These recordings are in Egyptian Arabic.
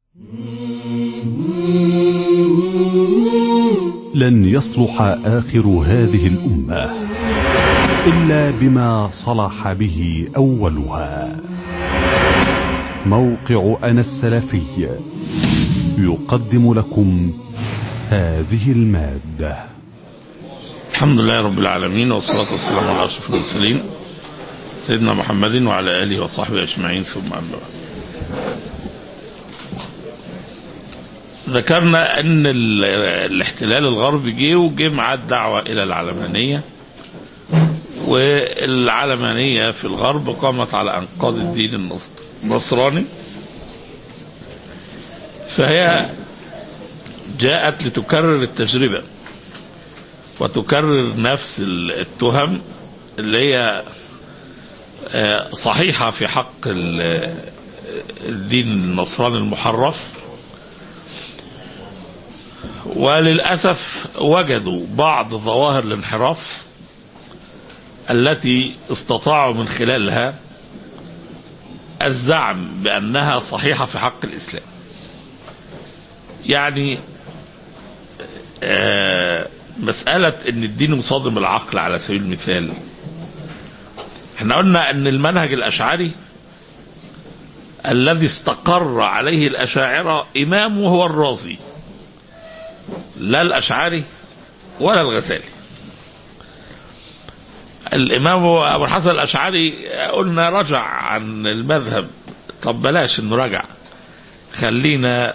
لن يصلح آخر هذه الأمة إلا بما صلح به أولها موقع أنا السلفي يقدم لكم هذه المادة الحمد لله رب العالمين والصلاة والسلام على أشرف المرسلين سيدنا محمد وعلى آله وصحبه أجمعين ثم أما بعد ذكرنا أن ال- الاحتلال الغربي جه وجه مع الدعوة إلى العلمانية والعلمانية في الغرب قامت على أنقاض الدين النص- النصراني فهي جاءت لتكرر التجربة وتكرر نفس ال- التهم اللي هي آه، صحيحة في حق ال- الدين النصراني المحرف وللأسف وجدوا بعض ظواهر الانحراف التي استطاعوا من خلالها الزعم بأنها صحيحة في حق الإسلام يعني آه، مسألة أن الدين مصادم العقل على سبيل المثال احنا قلنا أن المنهج الأشعري الذي استقر عليه الأشاعرة إمامه هو الرازي لا الأشعري ولا الغزالي الإمام أبو الحسن الأشعري قلنا رجع عن المذهب طب بلاش إنه رجع خلينا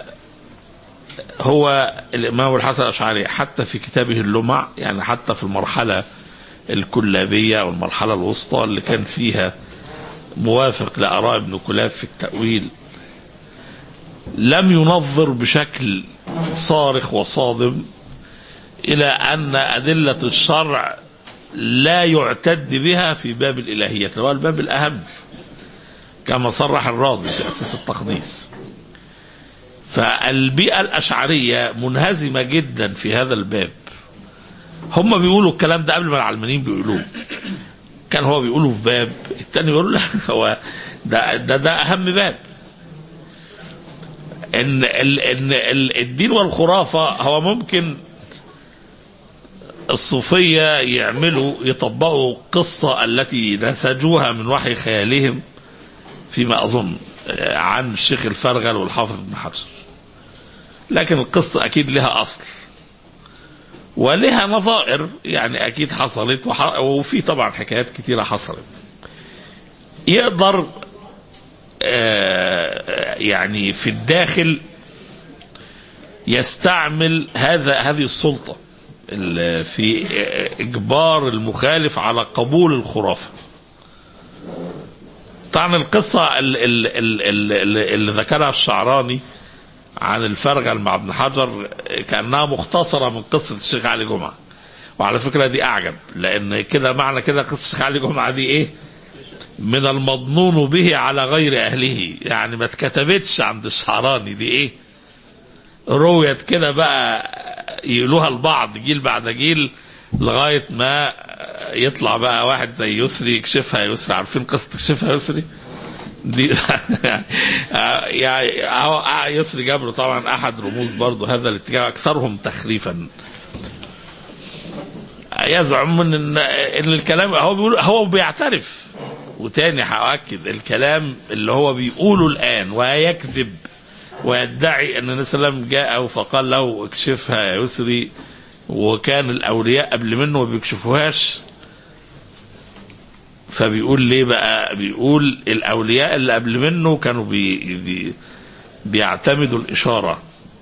هو الإمام أبو الحسن الأشعري حتى في كتابه اللمع يعني حتى في المرحلة الكلابية أو المرحلة الوسطى اللي كان فيها موافق لآراء ابن كلاب في التأويل لم ينظر بشكل صارخ وصادم إلى أن أدلة الشرع لا يعتد بها في باب الإلهية اللي هو الباب الأهم كما صرح الرازي في أساس التقديس فالبيئة الأشعرية منهزمة جدا في هذا الباب هم بيقولوا الكلام ده قبل ما العلمانيين بيقولوه كان هو بيقوله في باب التاني بيقول لا هو ده ده, ده أهم باب ان ال ان ال الدين والخرافه هو ممكن الصوفيه يعملوا يطبقوا قصه التي نسجوها من وحي خيالهم فيما اظن آه، عن الشيخ الفرغل والحافظ ابن حجر لكن القصه اكيد لها اصل ولها نظائر يعني اكيد حصلت وح... وفي طبعا حكايات كثيره حصلت يقدر آه، يعني في الداخل يستعمل هذا هذه السلطة ال- في إجبار المخالف على قبول الخرافة طبعا القصة ال- ال- ال- ال- ال- اللي ذكرها الشعراني عن الفرغل مع ابن حجر كأنها مختصرة من قصة الشيخ علي جمعة وعلى فكرة دي أعجب لأن كده معنى كده قصة الشيخ علي جمعة دي إيه من المضنون به على غير أهله يعني ما اتكتبتش عند الشعراني دي إيه رويت كده بقى يقولوها البعض جيل بعد جيل لغاية ما يطلع بقى واحد زي يسري يكشفها يسري عارفين قصة تكشفها يسري دي يعني أهو يسري جابر طبعا أحد رموز برضو هذا الاتجاه أكثرهم تخريفا يزعم ان ان الكلام هو بيقول هو بيعترف وتاني هأكد الكلام اللي هو بيقوله الآن ويكذب ويدعي أن النبي صلى الله عليه وسلم جاءه فقال له اكشفها يا يسري وكان الأولياء قبل منه ما بيكشفوهاش فبيقول ليه بقى بيقول الأولياء اللي قبل منه كانوا بي بي بيعتمدوا الإشارة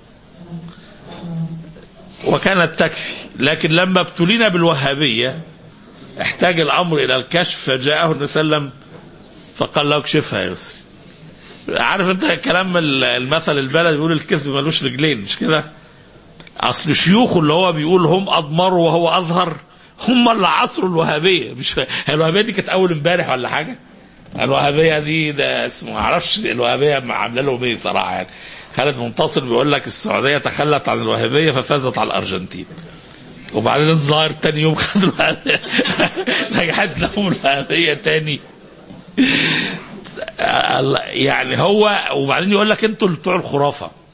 وكانت تكفي لكن لما ابتلينا بالوهابية احتاج الأمر إلى الكشف فجاءه النبي صلى الله عليه وسلم فقال له اكشفها يا يسري عارف انت كلام المثل البلد بيقول الكذب ملوش رجلين مش كده اصل شيوخه اللي هو بيقول هم اضمروا وهو اظهر هم اللي عصروا الوهابيه مش هي الوهابيه دي كانت اول امبارح ولا حاجه الوهابيه دي ده اسمه ما اعرفش الوهابيه عامله لهم ايه صراحه يعني خالد منتصر بيقول لك السعوديه تخلت عن الوهابيه ففازت على الارجنتين وبعدين الظاهر تاني يوم خدوا الوهابيه نجحت لهم الوهابيه تاني يعني هو وبعدين يقول لك انتوا اللي بتوع الخرافه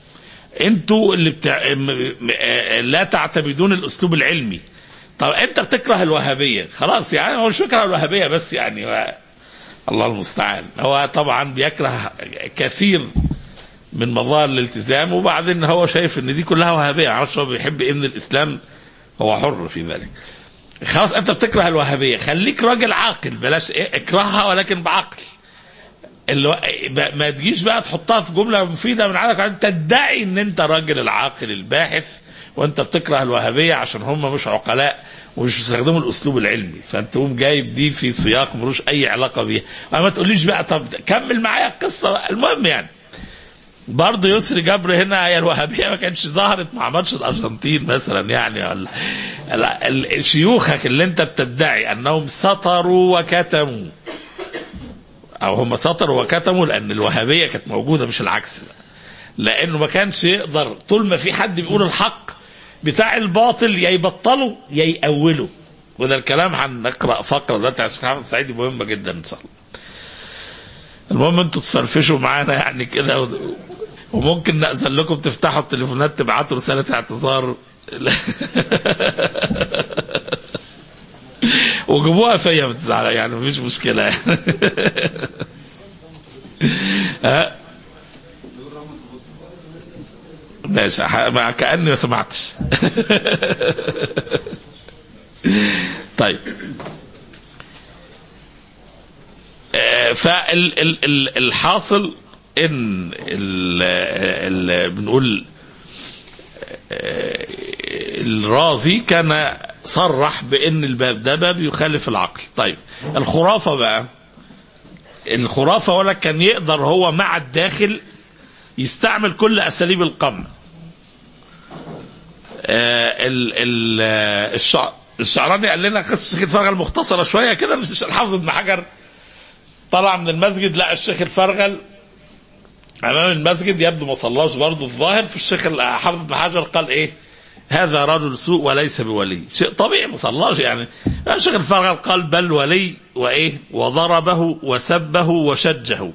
انتوا اللي بتع... م... م... آه، لا تعتمدون الاسلوب العلمي طب انت بتكره الوهابيه خلاص يعني هو مش بيكره الوهابيه بس يعني هو... الله المستعان هو طبعا بيكره كثير من مظاهر الالتزام وبعدين هو شايف ان دي كلها وهابيه معرفش هو بيحب ايه من الاسلام هو حر في ذلك خلاص انت بتكره الوهابيه خليك راجل عاقل بلاش ايه اكرهها ولكن بعقل اللي ما تجيش بقى تحطها في جمله مفيده من عندك تدعي ان انت راجل العاقل الباحث وانت بتكره الوهابيه عشان هم مش عقلاء ومش بيستخدموا الاسلوب العلمي فانت تقوم جايب دي في سياق ملوش اي علاقه بيها ما تقوليش بقى طب كمل معايا القصه بقى. المهم يعني برضه يسري جبر هنا هي الوهابيه ما كانتش ظهرت مع ماتش الارجنتين مثلا يعني ال- ال- ال- شيوخك اللي انت بتدعي انهم سطروا وكتموا او هم سطروا وكتموا لان الوهابيه كانت موجوده مش العكس لانه ما كانش يقدر طول ما في حد بيقول الحق بتاع الباطل يا يبطله يا يأوله وده الكلام هنقرا فقره دلوقتي على الشيخ محمد السعيدي مهمه جدا ان شاء الله المهم انتوا تفرفشوا معانا يعني كده و- وممكن نأذن لكم تفتحوا التليفونات تبعتوا رسالة اعتذار وجيبوها فيا ما تزعل يعني مفيش مشكلة يعني. ها ماشي ح- ما- كأني ما سمعتش طيب فالحاصل ان ال ال بنقول آه، الرازي كان صرح بان الباب ده باب يخالف العقل طيب الخرافه بقى الخرافه ولا كان يقدر هو مع الداخل يستعمل كل اساليب القمع آه، ال ال آه، الشع- الشعراني قال لنا قصه الشيخ الفرغل مختصره شويه كده مش الحافظ ابن حجر طلع من المسجد لقى الشيخ الفرغل امام المسجد يبدو ما صلاش برضه الظاهر في الشيخ حافظ ابن حجر قال ايه هذا رجل سوء وليس بولي شيء طبيعي ما صلاش يعني الشيخ الفرغل قال بل ولي وايه وضربه وسبه وشجه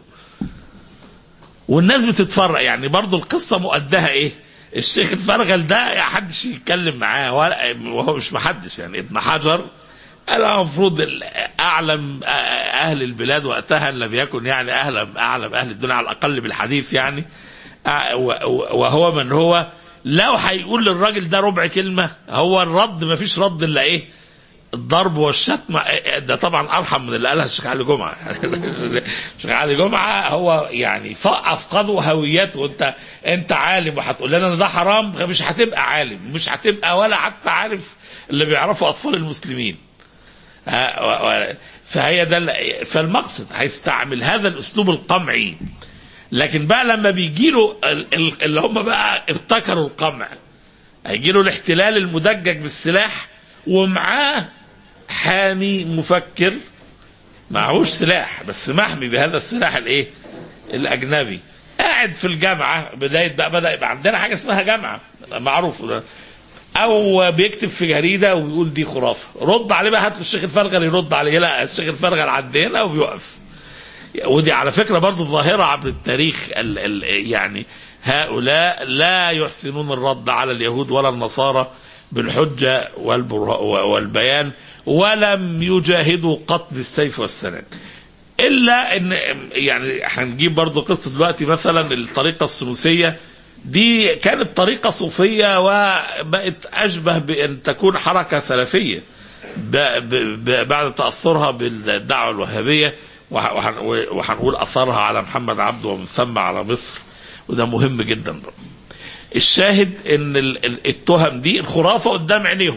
والناس بتتفرق يعني برضه القصه مؤدها ايه الشيخ الفرغل ده حدش يتكلم معاه ولا وهو مش محدش يعني ابن حجر انا المفروض ال- اعلم أ- اهل البلاد وقتها ان لم يكن يعني اعلم اعلم اهل الدنيا على الاقل بالحديث يعني أ- و- و- وهو من هو لو هيقول للراجل ده ربع كلمه هو الرد ما فيش رد الا ايه الضرب والشتم ده طبعا ارحم من اللي قالها الشيخ علي جمعه الشيخ علي جمعه هو يعني ف- افقدوا هويته وانت انت عالم وهتقول لنا ان ده حرام مش هتبقى عالم مش هتبقى ولا حتى عارف اللي بيعرفوا اطفال المسلمين ها، و- و- فهي ده ال- فالمقصد هيستعمل هذا الاسلوب القمعي لكن بقى لما بيجي له اللي هم بقى ابتكروا القمع هيجي له الاحتلال المدجج بالسلاح ومعاه حامي مفكر معهوش سلاح بس محمي بهذا السلاح الايه الاجنبي قاعد في الجامعه بدايه بقى بدا يبقى عندنا حاجه اسمها جامعه معروف ده. او بيكتب في جريده ويقول دي خرافه رد عليه بقى هات له الشيخ الفرغل يرد عليه لا الشيخ الفرغل عندنا وبيقف ودي على فكره برضه ظاهره عبر التاريخ ال ال يعني هؤلاء لا يحسنون الرد على اليهود ولا النصارى بالحجه والبره- والبيان ولم يجاهدوا قتل السيف والسنان الا ان يعني هنجيب برضه قصه دلوقتي مثلا الطريقه السنوسيه دي كانت طريقه صوفيه وبقت اشبه بان تكون حركه سلفيه ب- ب- ب- بعد تاثرها بالدعوه الوهابيه وه- وهن- وهنقول اثرها على محمد عبده ومن ثم على مصر وده مهم جدا بقى. الشاهد ان ال- ال- التهم دي الخرافه قدام عينيهم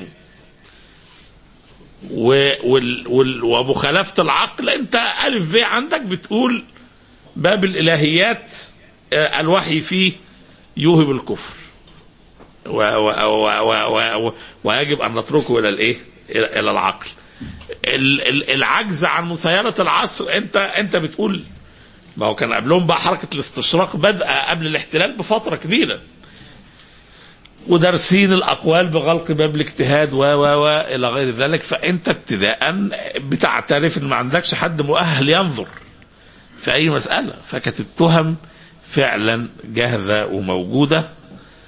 و- وال- وال- ومخالفه العقل انت الف ب عندك بتقول باب الالهيات آه، الوحي فيه يوهب الكفر و و و و و ويجب ان نتركه الى الايه؟ الى إلى العقل. ال- ال- العجز عن مسيره العصر انت انت بتقول ما هو كان قبلهم بقى حركه الاستشراق بدأ قبل الاحتلال بفتره كبيره. ودارسين الاقوال بغلق باب الاجتهاد و و و الى غير ذلك فانت ابتداء بتعترف ان ما عندكش حد مؤهل ينظر في اي مساله فكانت التهم فعلا جاهزه وموجوده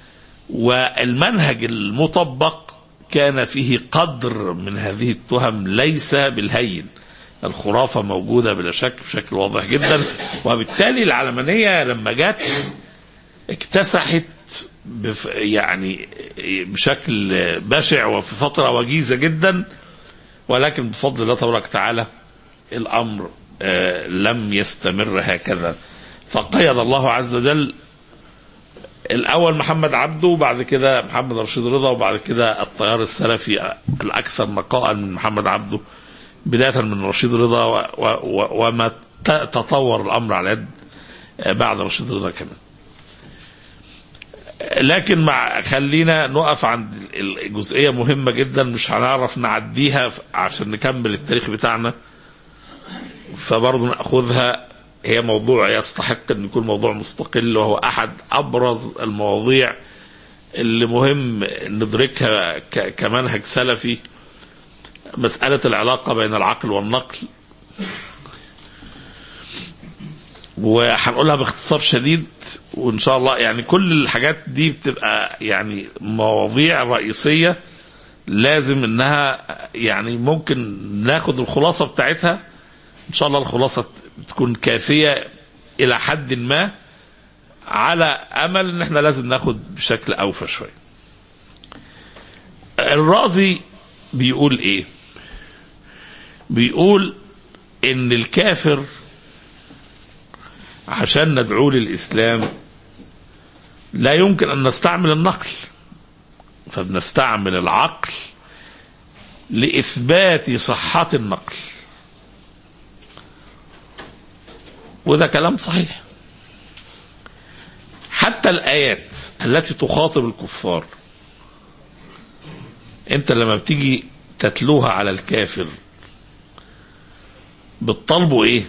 والمنهج المطبق كان فيه قدر من هذه التهم ليس بالهين الخرافة موجودة بلا شك بشكل واضح جدا وبالتالي العلمانية لما جت اكتسحت بف يعني بشكل بشع وفي فترة وجيزة جدا ولكن بفضل الله تبارك وتعالى الأمر آه، لم يستمر هكذا فقيد الله عز وجل الأول محمد عبده وبعد كده محمد رشيد رضا وبعد كده التيار السلفي الأكثر نقاء من محمد عبده بداية من رشيد رضا و و و وما ت- تطور الأمر على يد آه، بعد رشيد رضا كمان لكن مع خلينا نقف عند الجزئية مهمة جدا مش هنعرف نعديها ف- عشان نكمل التاريخ بتاعنا فبرضه ناخذها هي موضوع يستحق ان يكون موضوع مستقل وهو احد ابرز المواضيع اللي مهم ندركها ك- كمنهج سلفي مسألة العلاقة بين العقل والنقل وهنقولها باختصار شديد وان شاء الله يعني كل الحاجات دي بتبقى يعني مواضيع رئيسية لازم انها يعني ممكن ناخد الخلاصة بتاعتها ان شاء الله الخلاصه تكون كافيه الى حد ما على امل ان احنا لازم ناخد بشكل اوفى شويه. الرازي بيقول ايه؟ بيقول ان الكافر عشان ندعوه للاسلام لا يمكن ان نستعمل النقل فبنستعمل العقل لاثبات صحه النقل وده كلام صحيح حتى الآيات التي تخاطب الكفار انت لما بتيجي تتلوها على الكافر بتطالبه ايه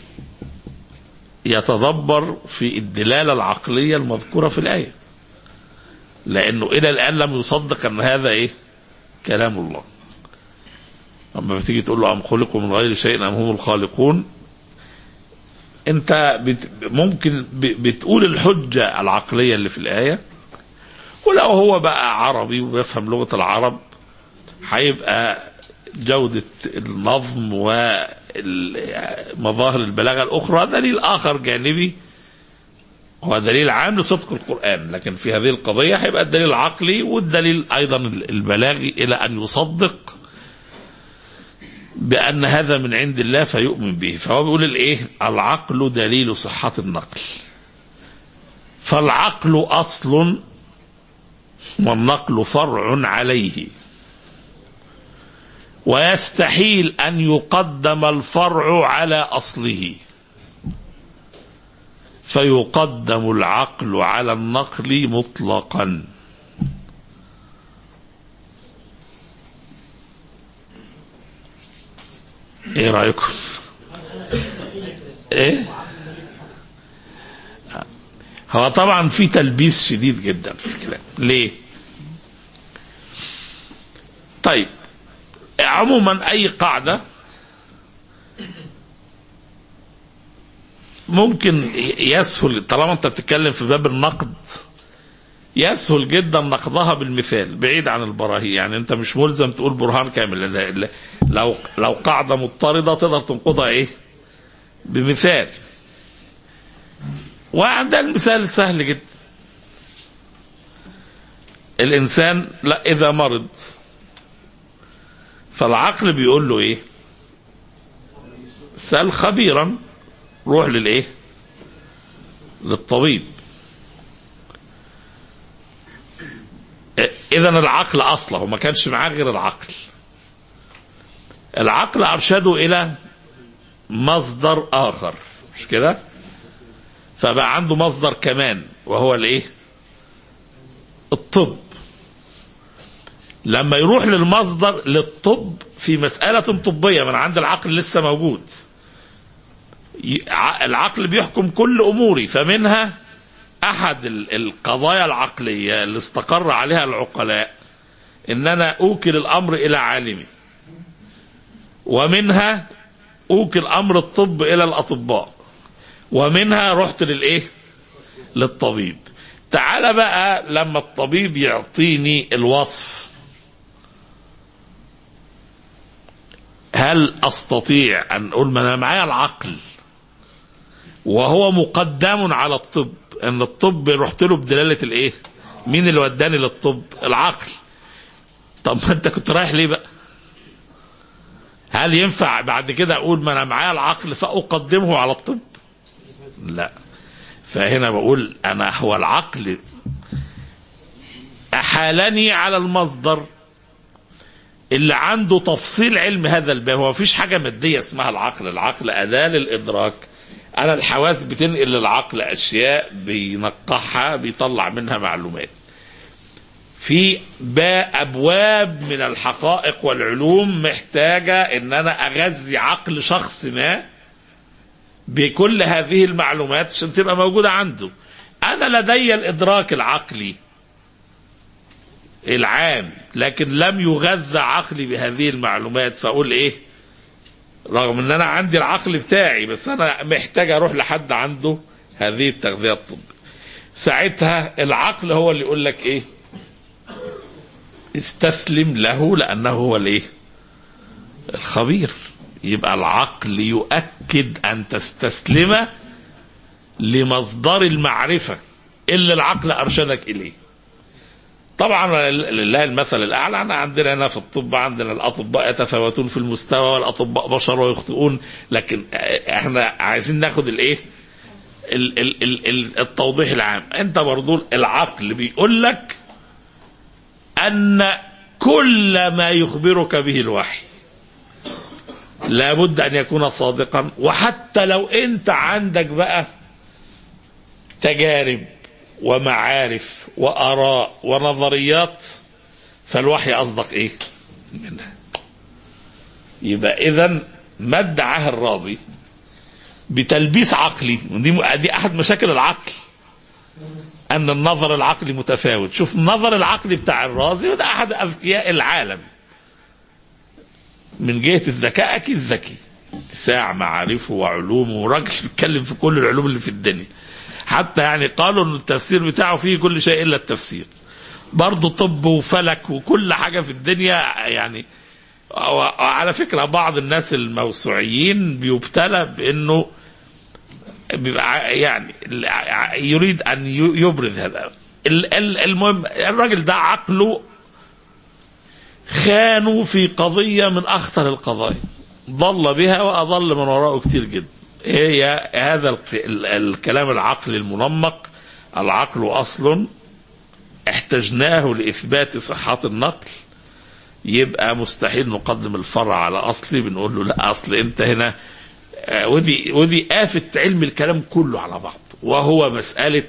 يتدبر في الدلالة العقلية المذكورة في الآية لأنه إلى الآن لم يصدق أن هذا إيه كلام الله أما بتيجي تقول له أم خلقوا من غير شيء أم هم الخالقون انت بت ممكن ب- بتقول الحجة العقلية اللي في الآية ولو هو بقى عربي وبيفهم لغة العرب هيبقى جودة النظم ومظاهر البلاغة الأخرى دليل آخر جانبي هو دليل عام لصدق القرآن لكن في هذه القضية هيبقى الدليل العقلي والدليل أيضا البلاغي إلى أن يصدق بأن هذا من عند الله فيؤمن به فهو بيقول الإيه العقل دليل صحة النقل فالعقل أصل والنقل فرع عليه ويستحيل أن يقدم الفرع على أصله فيقدم العقل على النقل مطلقا ايه رايكم ايه هو طبعا في تلبيس شديد جدا في الكلام ليه طيب عموما اي قاعده ممكن يسهل طالما انت بتتكلم في باب النقد يسهل جدا نقضها بالمثال بعيد عن البراهين يعني انت مش ملزم تقول برهان كامل لا- لا- لو لو قاعده مضطرده تقدر تنقضها ايه بمثال وعندنا المثال سهل جدا الانسان لا اذا مرض فالعقل بيقول له ايه سال خبيرا روح للايه للطبيب اذا العقل اصله ما كانش معاه غير العقل العقل ارشده الى مصدر اخر مش كده فبقى عنده مصدر كمان وهو الايه الطب لما يروح للمصدر للطب في مسألة طبية من عند العقل لسه موجود ي- ع- العقل بيحكم كل أموري فمنها أحد ال- القضايا العقلية اللي استقر عليها العقلاء إن أنا أوكل الأمر إلى عالمي ومنها أوكل أمر الطب إلى الأطباء ومنها رحت للإيه للطبيب تعال بقى لما الطبيب يعطيني الوصف هل استطيع ان اقول ما انا معايا العقل وهو مقدم على الطب ان الطب رحت له بدلاله الايه مين اللي وداني للطب العقل طب ما انت كنت رايح ليه بقى هل ينفع بعد كده اقول ما انا معايا العقل فاقدمه على الطب لا فهنا بقول انا هو العقل احالني على المصدر اللي عنده تفصيل علم هذا الباب هو مفيش حاجه ماديه اسمها العقل العقل اداه للادراك انا الحواس بتنقل للعقل اشياء بينقحها بيطلع منها معلومات في ابواب من الحقائق والعلوم محتاجه ان انا اغذي عقل شخص ما بكل هذه المعلومات عشان تبقى موجوده عنده انا لدي الادراك العقلي العام لكن لم يغذى عقلي بهذه المعلومات فاقول ايه رغم ان انا عندي العقل بتاعي بس انا محتاج اروح لحد عنده هذه التغذيه الطبيه ساعتها العقل هو اللي يقول لك ايه استسلم له لانه هو الايه الخبير يبقى العقل يؤكد ان تستسلم لمصدر المعرفه اللي العقل ارشدك اليه طبعا لله المثل الاعلى انا عندنا هنا في الطب عندنا الاطباء يتفاوتون في المستوى والاطباء بشر ويخطئون لكن احنا عايزين ناخد الايه ال- ال- ال- ال- التوضيح العام انت برضو العقل بيقول لك ان كل ما يخبرك به الوحي لابد ان يكون صادقا وحتى لو انت عندك بقى تجارب ومعارف واراء ونظريات فالوحي اصدق ايه منها يبقى اذا ما ادعاه الراضي بتلبيس عقلي ودي دي احد مشاكل العقل ان النظر العقلي متفاوت شوف النظر العقلي بتاع الرازي وده احد اذكياء العالم من جهه الذكاء اكيد ذكي اتساع معارفه وعلومه وراجل بيتكلم في كل العلوم اللي في الدنيا حتى يعني قالوا ان التفسير بتاعه فيه كل شيء الا التفسير برضه طب وفلك وكل حاجه في الدنيا يعني على فكره بعض الناس الموسوعيين بيبتلى بانه بيبقى يعني يريد ان يبرز هذا المهم الراجل ده عقله خانوا في قضيه من اخطر القضايا ضل بها واضل من وراءه كتير جدا هي هذا الكلام العقلي المنمق العقل اصل احتجناه لاثبات صحه النقل يبقى مستحيل نقدم الفرع على اصلي بنقول له لا اصل انت هنا ودي ودي آفة علم الكلام كله على بعض وهو مسألة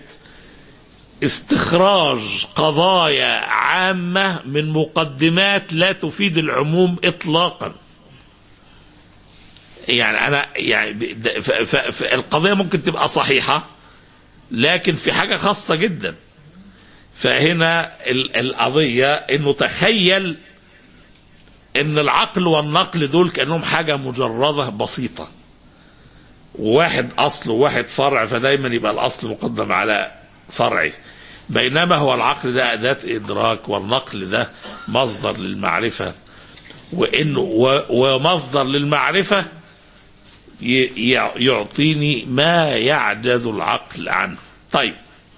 استخراج قضايا عامة من مقدمات لا تفيد العموم إطلاقا يعني أنا يعني القضية ممكن تبقى صحيحة لكن في حاجة خاصة جدا فهنا القضية إنه تخيل إن العقل والنقل دول كأنهم حاجة مجردة بسيطة واحد اصل وواحد فرع فدايما يبقى الاصل مقدم على فرعه بينما هو العقل ده اداه ادراك والنقل ده مصدر للمعرفه وانه ومصدر للمعرفه يعطيني ما يعجز العقل عنه طيب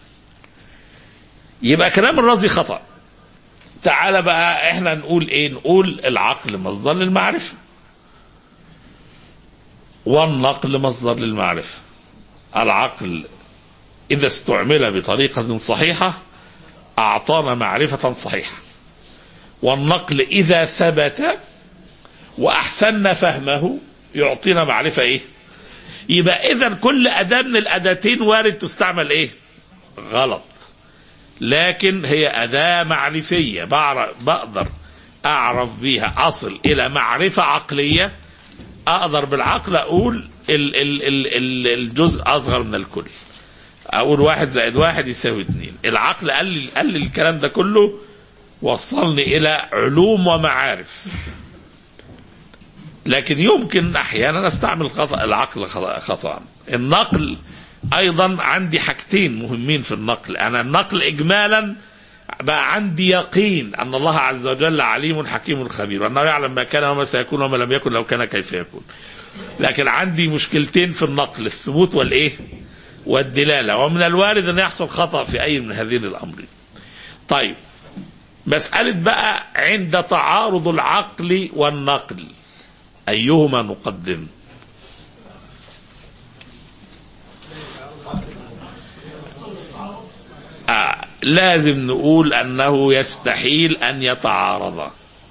يبقى كلام الرازي خطا تعالى بقى احنا نقول ايه نقول العقل مصدر للمعرفه والنقل مصدر للمعرفة العقل إذا استعمل بطريقة صحيحة أعطانا معرفة صحيحة والنقل إذا ثبت وأحسننا فهمه يعطينا معرفة إيه يبقى إذا كل أداة من الأداتين وارد تستعمل إيه غلط لكن هي أداة معرفية بقدر أعرف بيها أصل إلى معرفة عقلية اقدر بالعقل اقول ال ال ال ال الجزء اصغر من الكل اقول واحد زائد واحد يساوي اثنين العقل قال لي قال لي الكلام ده كله وصلني الى علوم ومعارف لكن يمكن احيانا استعمل خطا العقل خطا النقل ايضا عندي حاجتين مهمين في النقل انا النقل اجمالا بقى عندي يقين ان الله عز وجل عليم حكيم خبير وانه يعلم ما كان وما سيكون وما لم يكن لو كان كيف يكون لكن عندي مشكلتين في النقل الثبوت والايه والدلاله ومن الوارد ان يحصل خطا في اي من هذين الامرين طيب مساله بقى عند تعارض العقل والنقل ايهما نقدم آه لازم نقول انه يستحيل ان يتعارضا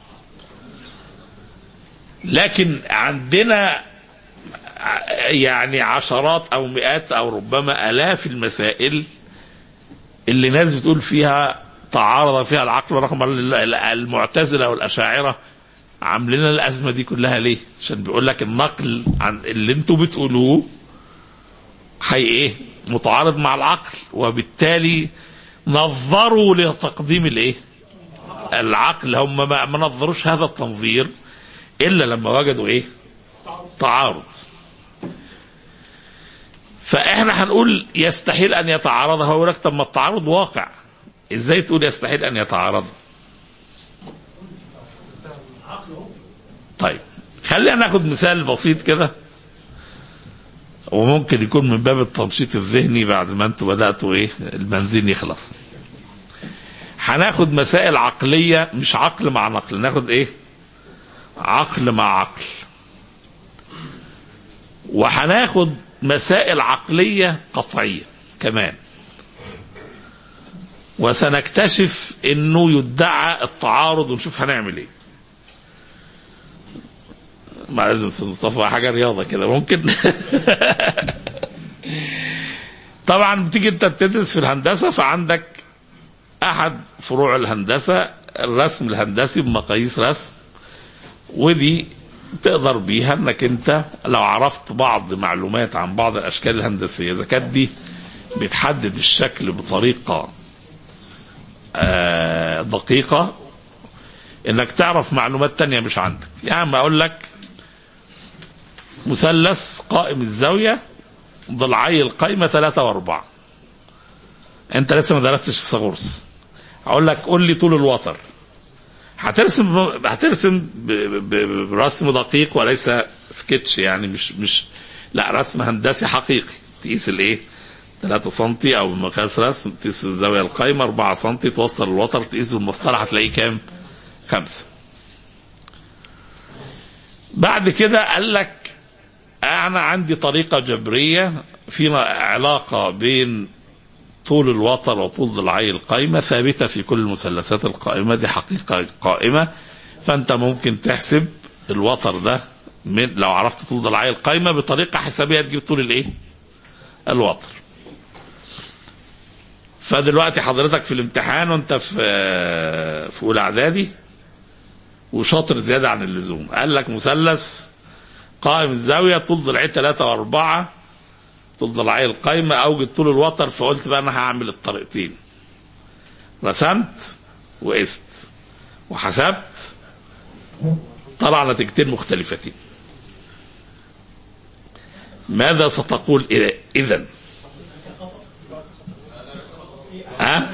لكن عندنا يعني عشرات او مئات او ربما الاف المسائل اللي ناس بتقول فيها تعارض فيها العقل رغم المعتزله والاشاعره عاملين الازمه دي كلها ليه؟ عشان بيقول لك النقل عن اللي انتوا بتقولوه هي ايه؟ متعارض مع العقل وبالتالي نظروا لتقديم الايه؟ العقل هم ما, ما نظروش هذا التنظير الا لما وجدوا ايه؟ تعارض. فاحنا هنقول يستحيل ان يتعارض هو لك طب ما التعارض واقع. ازاي تقول يستحيل ان يتعارض؟ طيب خلينا ناخد مثال بسيط كده وممكن يكون من باب التنشيط الذهني بعد ما انتوا بداتوا ايه البنزين يخلص هناخد مسائل عقليه مش عقل مع نقل ناخد ايه عقل مع عقل وهناخد مسائل عقليه قطعيه كمان وسنكتشف انه يدعى التعارض ونشوف هنعمل ايه مع اذن استاذ مصطفى حاجه رياضه كده ممكن طبعا بتيجي انت تدرس في الهندسه فعندك احد فروع الهندسه الرسم الهندسي بمقاييس رسم ودي تقدر بيها انك انت لو عرفت بعض معلومات عن بعض الاشكال الهندسيه اذا كانت دي بتحدد الشكل بطريقه آه دقيقه انك تعرف معلومات تانية مش عندك يعني ما اقول لك مثلث قائم الزاوية ضلعي القايمة ثلاثة وأربعة أنت لسه ما درستش في فيثاغورس هقول لك قول لي طول الوتر هترسم هترسم ب... ب... برسم دقيق وليس سكتش يعني مش مش لا رسم هندسي حقيقي تقيس الايه 3 سم او بمقياس رسم تقيس الزاويه القايمه 4 سم توصل الوتر تقيس بالمسطره هتلاقيه كام؟ خمسه. بعد كده قال لك انا عندي طريقه جبريه في علاقه بين طول الوتر وطول ضلعي القائمه ثابته في كل المثلثات القائمه دي حقيقه قائمه فانت ممكن تحسب الوتر ده من لو عرفت طول ضلعي القائمه بطريقه حسابيه تجيب طول الايه؟ الوتر. فدلوقتي حضرتك في الامتحان وانت في في اولى اعدادي وشاطر زياده عن اللزوم قال لك مثلث قائم الزاويه طول ضلعين ثلاثه واربعه طول ضلعي القايمه اوجد طول الوتر فقلت بقى انا هعمل الطريقتين رسمت وقست وحسبت طلع نتيجتين مختلفتين ماذا ستقول اذا ها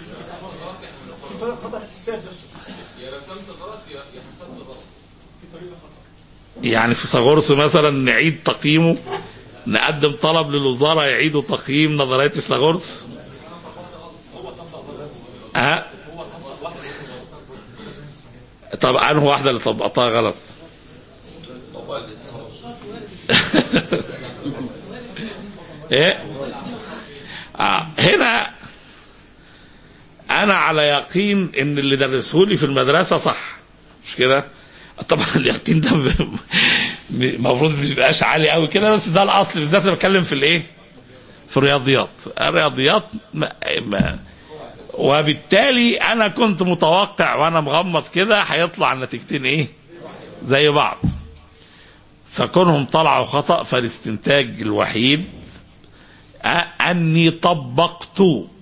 يعني في صغرس مثلا نعيد تقييمه نقدم طلب للوزاره يعيدوا تقييم نظريه فيثاغورس ها طب انه واحده اللي طبقتها غلط ايه آه. هنا انا على يقين ان اللي درسه لي في المدرسه صح مش كده طبعا اليقين ده المفروض ما يبقاش عالي قوي كده بس ده الاصل بالذات انا بتكلم في الايه في الرياضيات الرياضيات ما ما وبالتالي انا كنت متوقع وانا مغمض كده هيطلع النتيجتين ايه زي بعض فكونهم طلعوا خطا فالاستنتاج الوحيد اني طبقت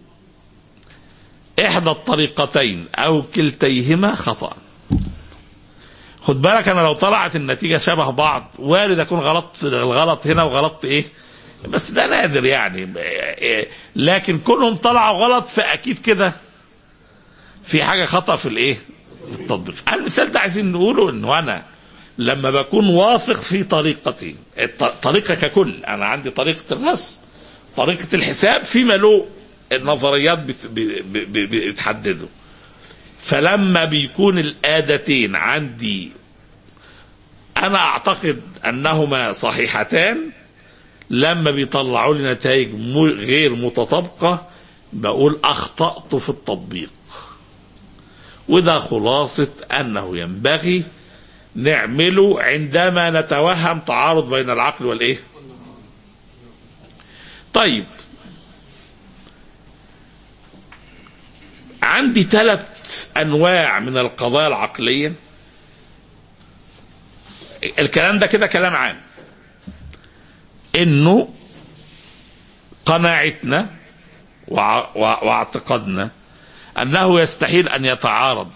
احدى الطريقتين او كلتيهما خطأ خد بالك انا لو طلعت النتيجة شبه بعض وارد اكون غلطت الغلط هنا وغلطت ايه بس ده نادر يعني لكن كلهم طلعوا غلط فاكيد كده في حاجه خطا في الايه؟ في التطبيق. المثال ده عايزين نقوله انه انا لما بكون واثق في طريقتي الطريقه ككل انا عندي طريقه الرسم طريقه الحساب فيما له النظريات بت- ب- ب- ب- بتحدده فلما بيكون الآدتين عندي أنا أعتقد أنهما صحيحتان لما بيطلعوا لي نتائج م- غير متطابقة بقول أخطأت في التطبيق وده خلاصة أنه ينبغي نعمله عندما نتوهم تعارض بين العقل والإيه طيب عندي ثلاث انواع من القضايا العقليه الكلام ده كده كلام عام انه قناعتنا وع- وع- واعتقادنا انه يستحيل ان يتعارض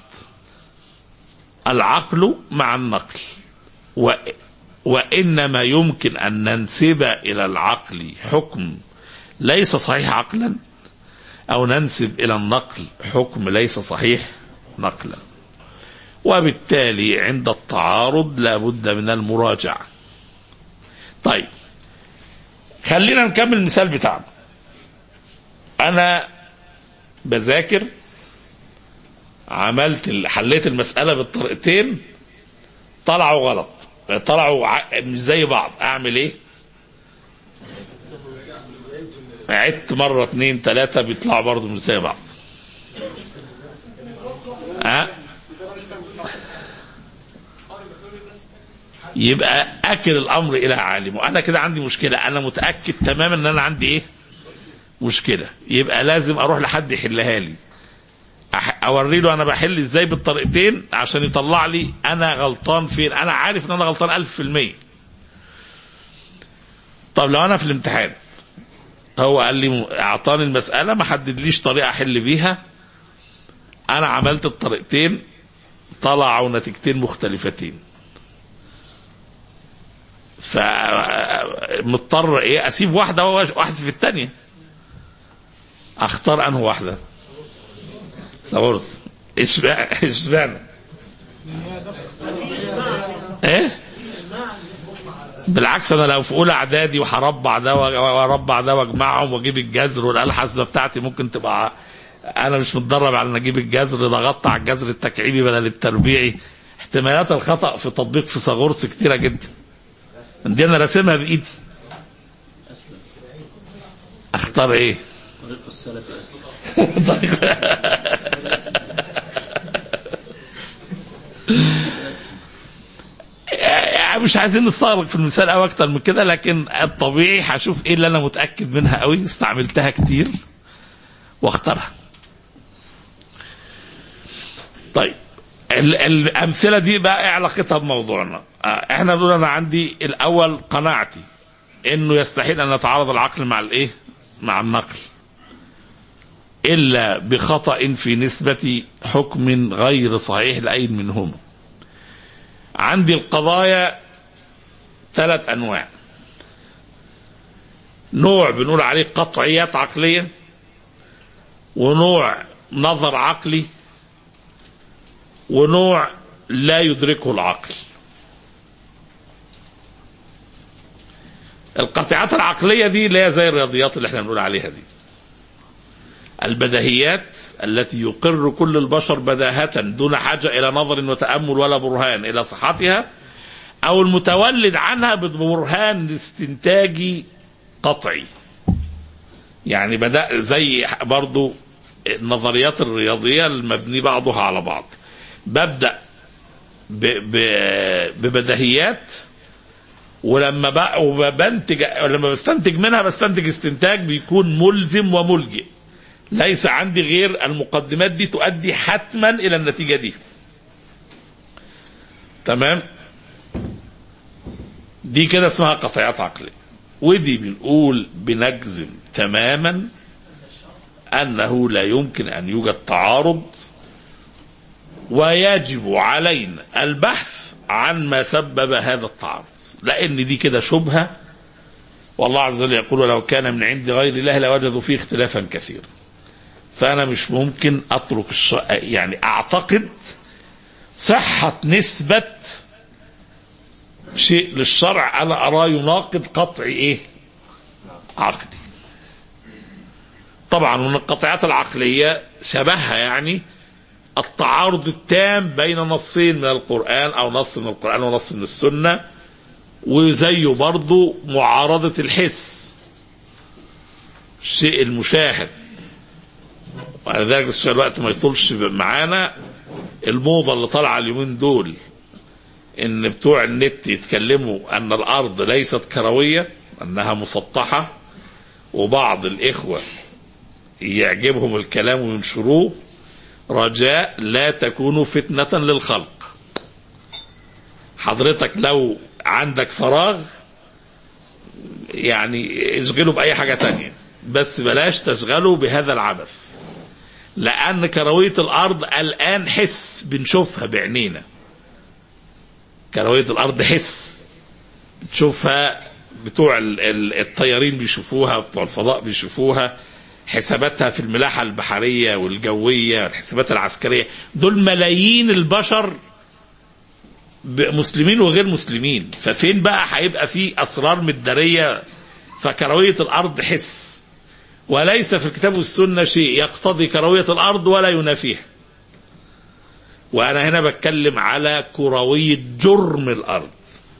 العقل مع النقل و وانما يمكن ان ننسب الى العقل حكم ليس صحيح عقلا أو ننسب إلى النقل حكم ليس صحيح نقلا وبالتالي عند التعارض لا بد من المراجعة طيب خلينا نكمل المثال بتاعنا أنا بذاكر عملت ال- حليت المسألة بالطريقتين طلعوا غلط طلعوا ع- مش زي بعض أعمل إيه؟ عدت مرة اتنين تلاتة بيطلعوا برضه مش زي بعض ها يبقى اكل الامر الى عالم وانا كده عندي مشكله انا متاكد تماما ان انا عندي ايه مشكله يبقى لازم اروح لحد يحلها لي أح- اوري له انا بحل ازاي بالطريقتين عشان يطلع لي انا غلطان فين انا عارف ان انا غلطان ألف في المية طب لو انا في الامتحان هو قال لي اعطاني المساله ما حددليش طريقه احل بيها انا عملت الطريقتين طلعوا نتيجتين مختلفتين فمضطر ايه اسيب واحده واحذف الثانيه اختار انه واحده سورس اشمعنى اشمعنى ايه بالعكس انا لو في اولى اعدادي وهربع ده واربع ده واجمعهم واجيب الجذر والاله الحاسبه بتاعتي ممكن تبقى انا مش متدرب على ان اجيب الجذر ضغطت على الجذر التكعيبي بدل التربيعي احتمالات الخطا في تطبيق فيثاغورس كتيره جدا دي انا راسمها بايدي اختار ايه طريقه السلف اسلم يعني مش عايزين نستغرق في المثال او اكتر من كده لكن الطبيعي هشوف ايه اللي انا متاكد منها قوي استعملتها كتير واختارها طيب ال- الامثله دي بقى ايه علاقتها بموضوعنا آه، احنا بنقول انا عندي الاول قناعتي انه يستحيل ان يتعارض العقل مع الايه مع النقل الا بخطا في نسبه حكم غير صحيح لاي منهما عندي القضايا ثلاث انواع نوع بنقول عليه قطعيات عقليه ونوع نظر عقلي ونوع لا يدركه العقل القطيعات العقليه دي اللي هي زي الرياضيات اللي احنا بنقول عليها دي البديهيات التي يقر كل البشر بداهة دون حاجة إلى نظر وتأمل ولا برهان إلى صحتها أو المتولد عنها ببرهان استنتاجي قطعي يعني بدأ زي برضو النظريات الرياضية المبني بعضها على بعض ببدأ ب ب ببديهيات ولما بقى وبنتج لما بستنتج منها بستنتج استنتاج بيكون ملزم وملجئ ليس عندي غير المقدمات دي تؤدي حتما الى النتيجه دي تمام دي كده اسمها قطعيات عقليه ودي بنقول بنجزم تماما انه لا يمكن ان يوجد تعارض ويجب علينا البحث عن ما سبب هذا التعارض لان دي كده شبهه والله عز وجل يقول ولو كان من عند غير الله لوجدوا فيه اختلافا كثيرا فأنا مش ممكن أترك الش... يعني أعتقد صحة نسبة شيء للشرع أنا أراه يناقض قطع إيه عقلي طبعا من القطعات العقلية شبهها يعني التعارض التام بين نصين من القرآن أو نص من القرآن ونص من السنة وزيه برضه معارضة الحس الشيء المشاهد ولذلك عشان الوقت ما يطولش معانا الموضة اللي طالعة اليومين دول ان بتوع النت يتكلموا ان الارض ليست كروية انها مسطحة وبعض الاخوة يعجبهم الكلام وينشروه رجاء لا تكونوا فتنة للخلق حضرتك لو عندك فراغ يعني اشغله بأي حاجة تانية بس بلاش تشغله بهذا العبث لأن كروية الأرض الآن حس بنشوفها بعينينا كروية الأرض حس بتشوفها بتوع ال- ال- الطيارين بيشوفوها بتوع الفضاء بيشوفوها حساباتها في الملاحة البحرية والجوية والحسابات العسكرية دول ملايين البشر ب- مسلمين وغير مسلمين ففين بقى هيبقى في أسرار مدارية فكروية الأرض حس وليس في الكتاب والسنة شيء يقتضي كروية الأرض ولا ينافيها وأنا هنا بتكلم على كروية جرم الأرض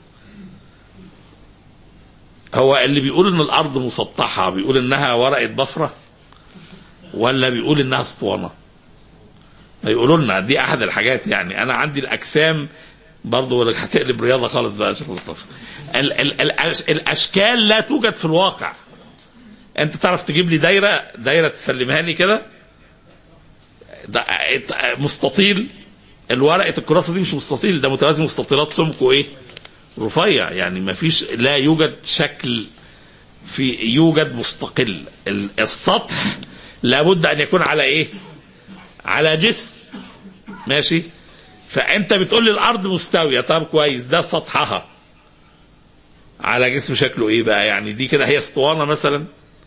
هو اللي بيقول ان الارض مسطحه بيقول انها ورقه بفره ولا بيقول انها اسطوانه يقولوا لنا دي احد الحاجات يعني انا عندي الاجسام برضه ولا هتقلب رياضه خالص بقى يا شيخ مصطفى ال- ال- الأش- الاشكال لا توجد في الواقع انت تعرف تجيب لي دايره دايره تسلمها لي كده ده- مستطيل الورقه الكراسه دي مش مستطيل ده متوازي مستطيلات سمكه ايه رفيع يعني ما فيش لا يوجد شكل في يوجد مستقل ال- السطح لابد ان يكون على ايه على جسم ماشي فانت بتقول لي الارض مستويه طب كويس ده سطحها على جسم شكله ايه بقى يعني دي كده هي اسطوانه مثلا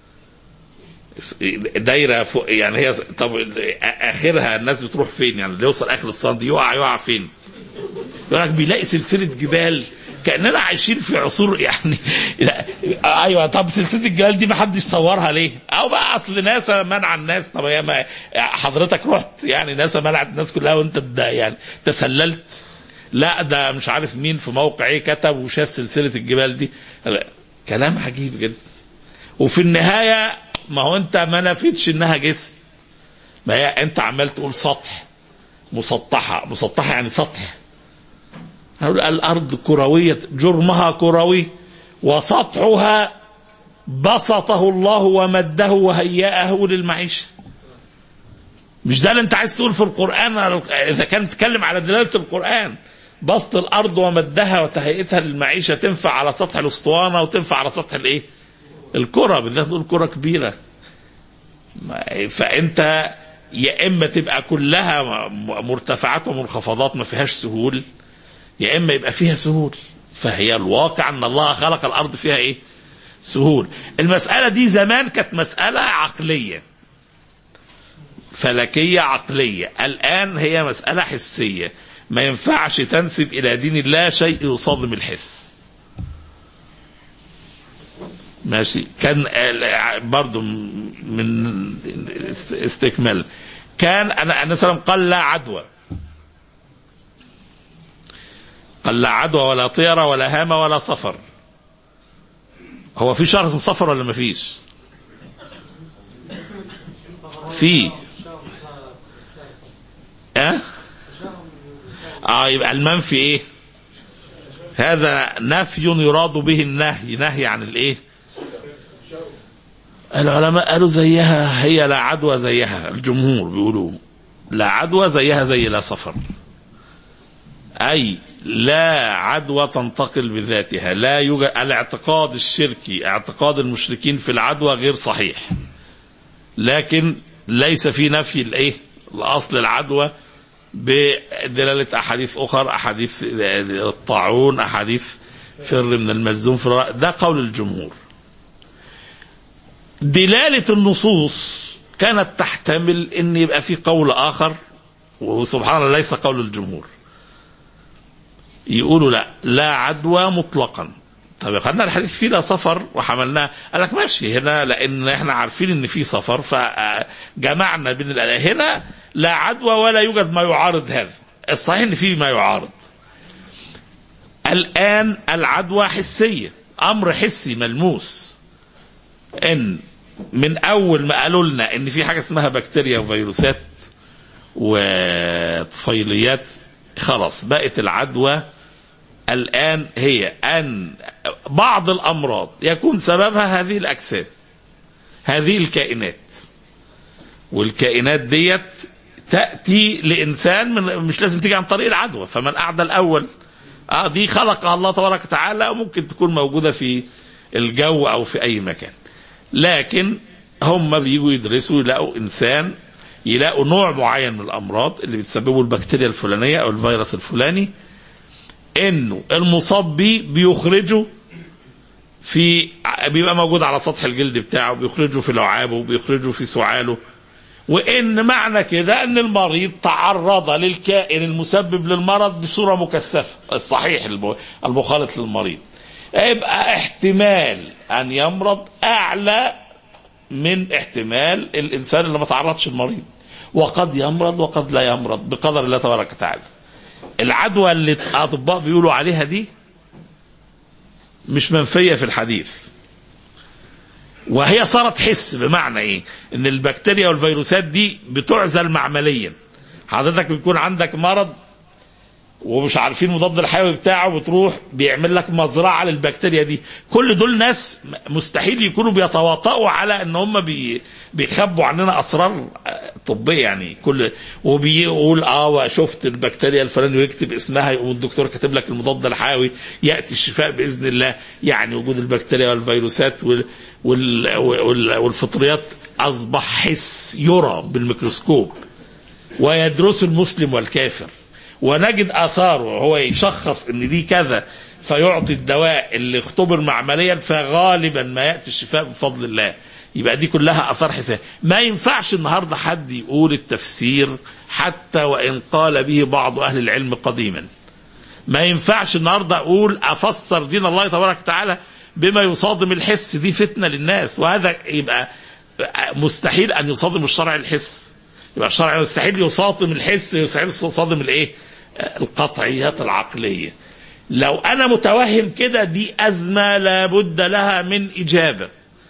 دايره فوق يعني هي طب اخرها الناس بتروح فين يعني اللي يوصل اخر الصندوق دي يقع يقع فين يقول لك بيلاقي سلسله جبال كاننا عايشين في عصور يعني لا ايوه طب سلسله الجبال دي ما حدش صورها ليه؟ او بقى اصل ناسا منع الناس طب هي ما حضرتك رحت يعني ناسا منعت الناس كلها وانت ده يعني تسللت لا ده مش عارف مين في موقع ايه كتب وشاف سلسله الجبال دي لا، كلام عجيب جدا وفي النهايه ما هو انت ما نفيتش انها جسم ما هي انت عمال تقول سطح مسطحه مسطحه يعني سطح هقول الأرض كروية جرمها كروي وسطحها بسطه الله ومده وهيأه للمعيشة مش ده اللي انت عايز تقول في القرآن إذا كان تتكلم على دلالة القرآن بسط الأرض ومدها وتهيئتها للمعيشة تنفع على سطح الأسطوانة وتنفع على سطح الإيه؟ الكرة بالذات تقول كرة كبيرة ما- فأنت يا إما تبقى كلها م- مرتفعات ومنخفضات ما فيهاش سهول يا اما يبقى فيها سهول فهي الواقع ان الله خلق الارض فيها ايه سهول المساله دي زمان كانت مساله عقليه فلكيه عقليه الان هي مساله حسيه ما ينفعش تنسب الى دين الله شيء يصادم الحس ماشي كان آه، برضو من است- استكمال كان انا انا سلام قال لا عدوى قال لا عدوى ولا طيرة ولا هامة ولا صفر هو في شهر اسمه صفر ولا ما فيش في اه اه يبقى المنفي ايه هذا نفي يراد به النهي نهي عن الايه العلماء قالوا زيها هي لا عدوى زيها الجمهور بيقولوا لا عدوى زيها زي لا صفر أي لا عدوى تنتقل بذاتها لا يوجد الاعتقاد الشركي اعتقاد المشركين في العدوى غير صحيح لكن ليس في نفي الايه الاصل العدوى بدلالة أحاديث أخر أحاديث الطاعون أحاديث فر من الملزوم في الرأ- ده قول الجمهور دلالة النصوص كانت تحتمل ان يبقى في قول اخر وسبحان الله ليس قول الجمهور يقولوا لا لا عدوى مطلقا طب خدنا الحديث فيه لا سفر وحملناه قال لك ماشي هنا لان احنا عارفين ان في سفر فجمعنا بين الآية هنا لا عدوى ولا يوجد ما يعارض هذا الصحيح ان في ما يعارض الان العدوى حسيه امر حسي ملموس ان من اول ما قالوا لنا ان في حاجه اسمها بكتيريا وفيروسات وطفيليات خلاص بقت العدوى الان هي ان بعض الامراض يكون سببها هذه الاجسام هذه الكائنات والكائنات ديت تاتي لانسان من مش لازم تيجي عن طريق العدوى فمن اعدى الاول اه دي خلقها الله تبارك وتعالى وممكن تكون موجوده في الجو او في اي مكان لكن هم بيجوا يدرسوا يلاقوا انسان يلاقوا نوع معين من الامراض اللي بتسببه البكتيريا الفلانيه او الفيروس الفلاني انه المصاب بيه بيخرجه في بيبقى موجود على سطح الجلد بتاعه بيخرجه في لعابه بيخرجه في سعاله وان معنى كده ان المريض تعرض للكائن المسبب للمرض بصوره مكثفه الصحيح المخالط للمريض يبقى احتمال ان يمرض اعلى من احتمال الانسان اللي ما تعرضش المريض وقد يمرض وقد لا يمرض بقدر الله تبارك وتعالى العدوى اللي الاطباء بيقولوا عليها دي مش منفيه في الحديث وهي صارت حس بمعنى ايه ان البكتيريا والفيروسات دي بتعزل معمليا حضرتك بيكون عندك مرض ومش عارفين مضاد الحيوي بتاعه بتروح بيعمل لك مزرعه للبكتيريا دي كل دول ناس مستحيل يكونوا بيتواطؤوا على ان هم بي بيخبوا عننا اسرار طبيه يعني كل وبيقول اه شفت البكتيريا الفلاني ويكتب اسمها والدكتور كاتب لك المضاد الحيوي ياتي الشفاء باذن الله يعني وجود البكتيريا والفيروسات وال وال وال والفطريات اصبح حس يرى بالميكروسكوب ويدرس المسلم والكافر ونجد اثاره هو يشخص ان دي كذا فيعطي الدواء اللي اختبر معمليا فغالبا ما ياتي الشفاء بفضل الله يبقى دي كلها اثار حساب ما ينفعش النهارده حد يقول التفسير حتى وان قال به بعض اهل العلم قديما ما ينفعش النهارده اقول افسر دين الله تبارك وتعالى بما يصادم الحس دي فتنه للناس وهذا يبقى مستحيل ان يصادم الشرع الحس يبقى الشرع مستحيل يصادم الحس يستحيل يصادم الايه القطعيات العقليه لو انا متوهم كده دي ازمه لابد لها من اجابه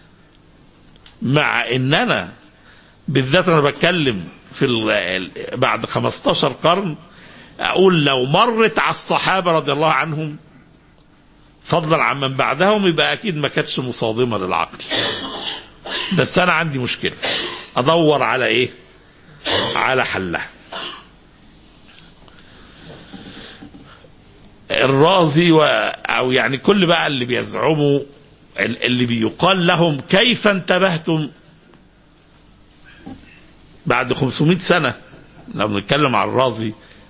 مع ان انا بالذات انا بتكلم في بعد 15 قرن اقول لو مرت على الصحابه رضي الله عنهم فضلا عن من بعدهم يبقى اكيد ما كانتش مصادمه للعقل بس انا عندي مشكله ادور على ايه على حلها الرازي و... او يعني كل بقى اللي بيزعموا اللي بيقال لهم كيف انتبهتم بعد 500 سنة لو بنتكلم عن الرازي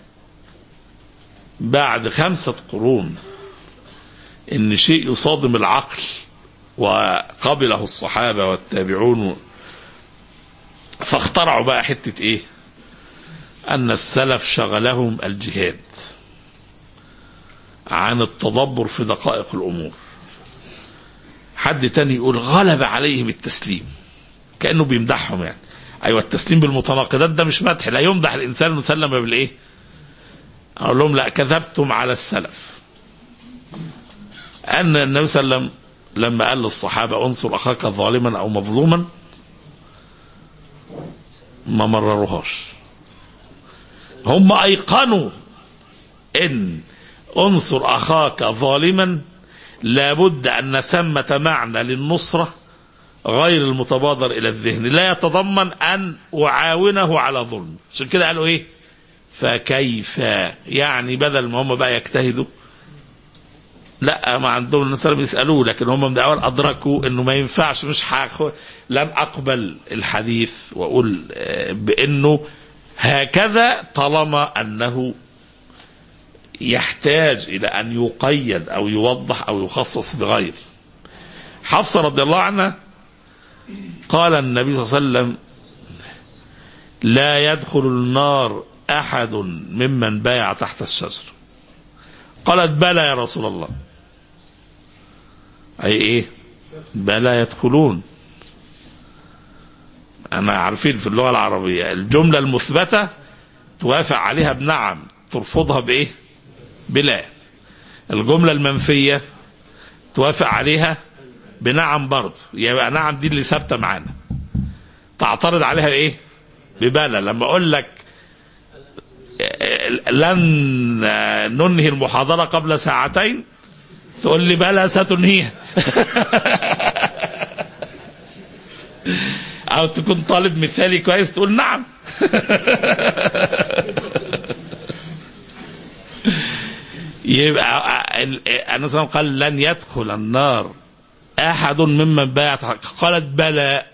بعد خمسة قرون ان شيء يصادم العقل وقبله الصحابة والتابعون فاخترعوا بقى حتة ايه ان السلف شغلهم الجهاد عن التدبر في دقائق الامور حد تاني يقول غلب عليهم التسليم كانه بيمدحهم يعني ايوه التسليم بالمتناقضات ده مش مدح لا يمدح الانسان المسلم بالايه اقول لهم لا كذبتم على السلف ان النبي صلى الله عليه وسلم لما قال للصحابه انصر اخاك ظالما او مظلوما ما مرروهاش هم ايقنوا ان انصر اخاك ظالما لابد ان ثمه معنى للنصره غير المتبادر الى الذهن لا يتضمن ان اعاونه على ظلم عشان كده قالوا ايه فكيف يعني بدل ما هم بقى يجتهدوا لا ما عندهم الناس بيسالوه لكن هم من الاول ادركوا انه ما ينفعش مش حاخ لن اقبل الحديث واقول بانه هكذا طالما انه يحتاج الى ان يقيد او يوضح او يخصص بغير حفصه رضي الله عنها قال النبي صلى الله عليه وسلم لا يدخل النار أحد ممن بايع تحت الشجر قالت بلى يا رسول الله أي إيه بلى يدخلون أنا عارفين في اللغة العربية الجملة المثبتة توافق عليها بنعم ترفضها بإيه بلا الجملة المنفية توافق عليها بنعم برضه يبقى نعم دي اللي ثابتة معانا تعترض عليها إيه ببلى لما أقول لك لن ننهي المحاضرة قبل ساعتين تقول لي بلى ستنهيها او تكون طالب مثالي كويس تقول نعم يبقى النبي صلى قال لن يدخل النار احد ممن بايع قالت بلى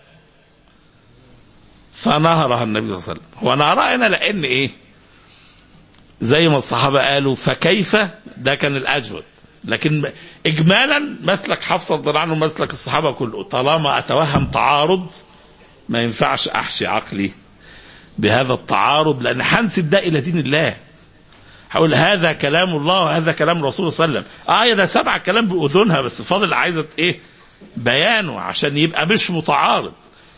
فنهرها النبي صلى الله عليه وسلم هو نهرها هنا لان ايه زي ما الصحابه قالوا فكيف ده كان الاجود لكن اجمالا مسلك حفصه رضي الله عنه مسلك الصحابه كله طالما اتوهم تعارض ما ينفعش احشي عقلي بهذا التعارض لان هنسب ده الى دين الله هقول هذا كلام الله وهذا كلام رسول صلى الله عليه وسلم اه ده سبع كلام باذنها بس فاضل عايزه ايه بيانه عشان يبقى مش متعارض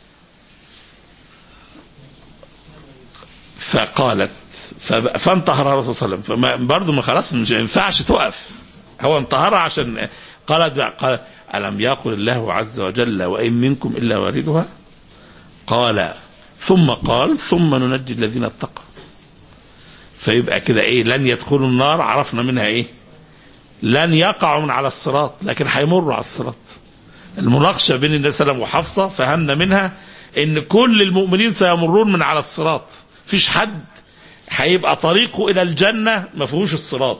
فقالت فانتهر الرسول صلى الله عليه وسلم فما برضه ما خلاص مش ينفعش تقف هو انتهرها عشان قالت بقى قال ألم يقل الله عز وجل وإن منكم إلا واردها قال ثم قال ثم ننجي الذين اتقوا فيبقى كده ايه لن يدخلوا النار عرفنا منها ايه لن يقعوا من على الصراط لكن هيمروا على الصراط المناقشة بين النبي صلى الله عليه وسلم وحفصة فهمنا منها ان كل المؤمنين سيمرون من على الصراط فيش حد هيبقى طريقه الى الجنة ما فيهوش الصراط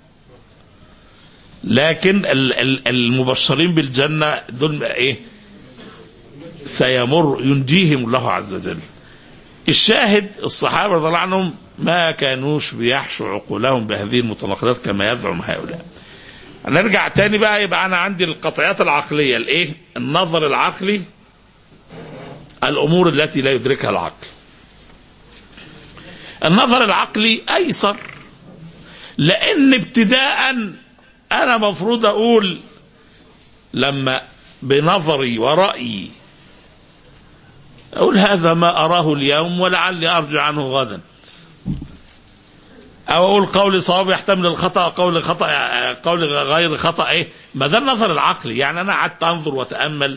لكن المبشرين بالجنة دول ايه سيمر ينجيهم الله عز وجل الشاهد الصحابة رضي الله عنهم ما كانوش بيحشوا عقولهم بهذه المتناقضات كما يزعم هؤلاء نرجع تاني بقى يبقى انا عندي القطعيات العقلية الايه النظر العقلي الامور التي لا يدركها العقل النظر العقلي ايسر لان ابتداء انا مفروض اقول لما بنظري ورأيي أقول هذا ما أراه اليوم ولعلي أرجع عنه غدا أو أقول قولي صواب يحتمل الخطأ قول خطأ قول غير خطأ إيه ما ده النظر العقلي يعني أنا قعدت أنظر وأتأمل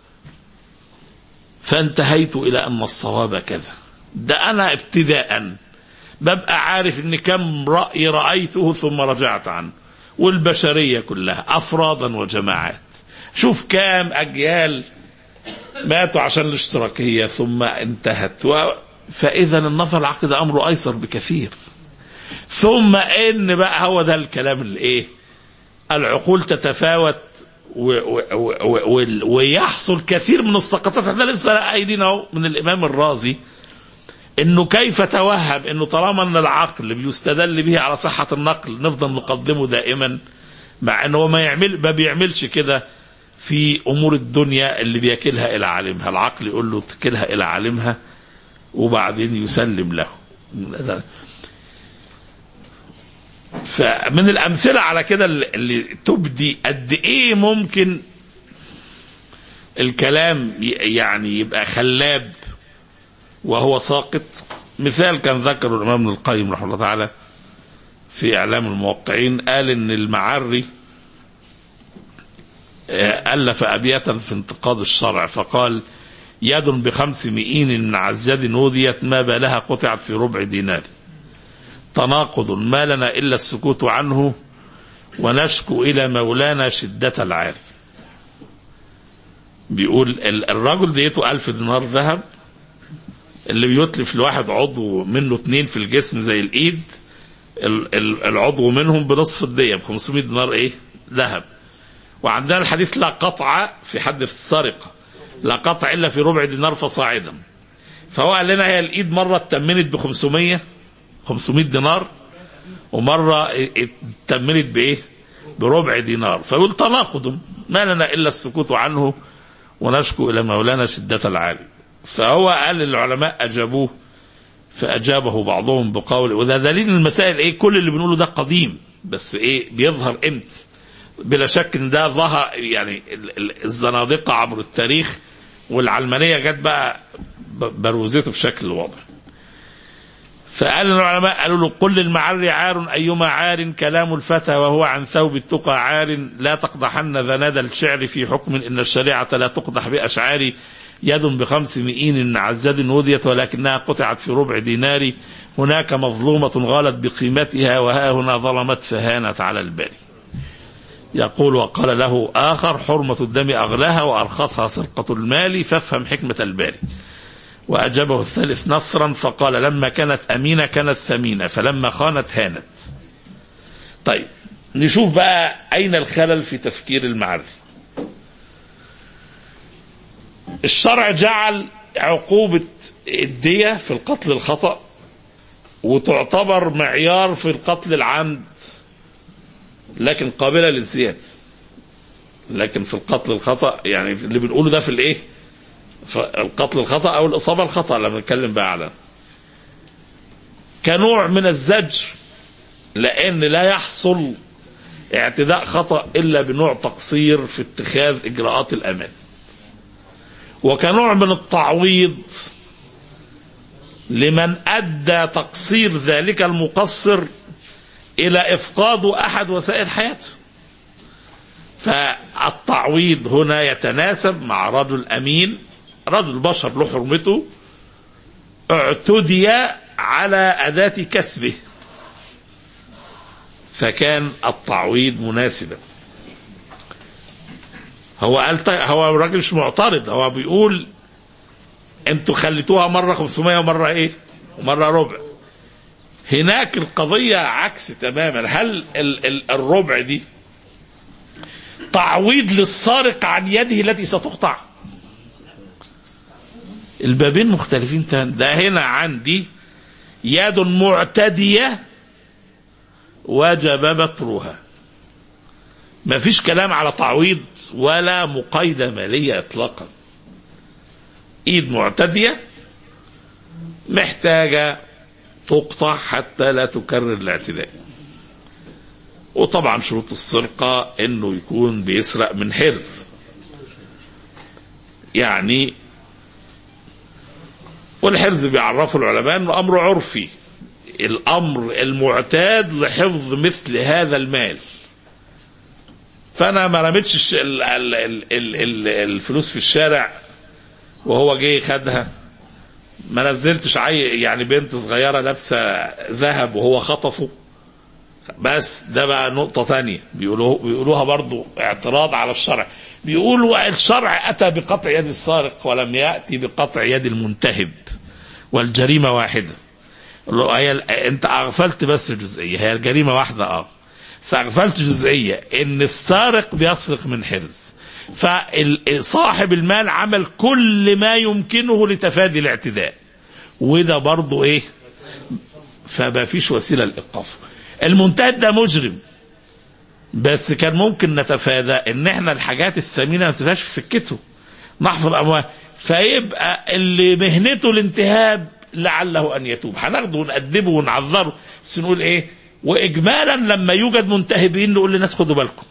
فانتهيت إلى أن الصواب كذا ده أنا ابتداء ببقى عارف ان كم رأي رأيته ثم رجعت عنه والبشرية كلها أفرادا وجماعات شوف كام أجيال ماتوا عشان الاشتراكية ثم انتهت و... فإذا النظر العقلي ده أمره أيسر بكثير ثم إن بقى هو ده الكلام الإيه العقول تتفاوت و... و... و... و... ويحصل كثير من السقطات احنا لسه قايلين اهو من الإمام الرازي انه كيف توهم انه طالما ان العقل بيستدل به على صحة النقل نفضل نقدمه دائما مع انه ما يعمل ما بيعملش كده في امور الدنيا اللي بيكلها الى عالمها العقل يقول له تكلها الى عالمها وبعدين يسلم له فمن الامثله على كده اللي تبدي قد ايه ممكن الكلام يعني يبقى خلاب وهو ساقط مثال كان ذكره الامام ابن القيم رحمه الله تعالى في اعلام الموقعين قال ان المعري ألف أبياتا في انتقاد الشرع فقال يد بخمس مئين من عزجد نوديت ما بالها قطعت في ربع دينار تناقض ما لنا إلا السكوت عنه ونشكو إلى مولانا شدة العار بيقول الرجل ديته ألف دينار ذهب اللي بيتلف الواحد عضو منه اتنين في الجسم زي الإيد العضو منهم بنصف الدية ب 500 دينار إيه ذهب وعندنا الحديث لا قطع في حد في السرقة لا قطع إلا في ربع دينار فصاعدا فهو قال لنا هي الإيد مرة اتمنت ب 500 500 دينار ومرة اتمنت بإيه بربع دينار فيقول تناقض ما لنا إلا السكوت عنه ونشكو إلى مولانا شدة العالي فهو قال العلماء أجابوه فأجابه بعضهم بقول وده دليل المسائل إيه كل اللي بنقوله ده قديم بس إيه بيظهر إمتى بلا شك ان ده ظهر يعني ال- ال- الزنادقه عبر التاريخ والعلمانيه جت بقى ب- بروزته بشكل واضح. فقال العلماء قالوا له قل للمعر عار ايما عار كلام الفتى وهو عن ثوب التقى عار لا تقدحن ذناد الشعر في حكم ان الشريعه لا تقدح باشعار يد بخمس مئين عزد وديت ولكنها قطعت في ربع دينار هناك مظلومة غالت بقيمتها وها هنا ظلمت فهانت على الباري يقول وقال له آخر حرمة الدم أغلاها وأرخصها سرقة المال فافهم حكمة الباري وأجابه الثالث نصرا فقال لما كانت أمينة كانت ثمينة فلما خانت هانت طيب نشوف بقى أين الخلل في تفكير المعري الشرع جعل عقوبة الدية في القتل الخطأ وتعتبر معيار في القتل العمد لكن قابلة للزيادة لكن في القتل الخطأ يعني اللي بنقوله ده في الايه في القتل الخطأ او الإصابة الخطأ لما نتكلم بقى على كنوع من الزجر لأن لا يحصل اعتداء خطأ إلا بنوع تقصير في اتخاذ إجراءات الأمان وكنوع من التعويض لمن أدى تقصير ذلك المقصر إلى إفقاد أحد وسائل حياته فالتعويض هنا يتناسب مع رجل أمين رجل بشر له حرمته اعتدي على أداة كسبه فكان التعويض مناسبا هو قال هو الراجل مش معترض هو بيقول انتوا خليتوها مره 500 ومره ايه؟ ومره ربع. هناك القضيه عكس تماما، هل ال ال الربع دي تعويض للسارق عن يده التي ستقطع؟ البابين مختلفين تاني، ده هنا عندي يد معتديه وجب بترها. ما فيش كلام على تعويض ولا مقايدة مالية إطلاقا إيد معتدية محتاجة تقطع حتى لا تكرر الاعتداء وطبعا شروط السرقة انه يكون بيسرق من حرز يعني والحرز بيعرفه العلماء انه امر عرفي الامر المعتاد لحفظ مثل هذا المال فانا ما رميتش ال ال ال ال ال الفلوس في الشارع وهو جه خدها ما نزلتش عي يعني بنت صغيره لابسه ذهب وهو خطفه بس ده بقى نقطه تانية بيقولوه بيقولوها برضو اعتراض على الشرع بيقولوا الشرع اتى بقطع يد السارق ولم ياتي بقطع يد المنتهب والجريمه واحده هي انت اغفلت بس جزئيه هي الجريمه واحده اه فاغفلت جزئيه ان السارق بيسرق من حرز فصاحب المال عمل كل ما يمكنه لتفادي الاعتداء وده برضه ايه فما فيش وسيله لايقافه المنتهب ده مجرم بس كان ممكن نتفادى ان احنا الحاجات الثمينه ما نسيبهاش في سكته نحفظ اموال فيبقى اللي مهنته الانتهاب لعله ان يتوب هناخده ونأدبه ونعذره بس نقول ايه واجمالا لما يوجد منتهبين نقول للناس خدوا بالكم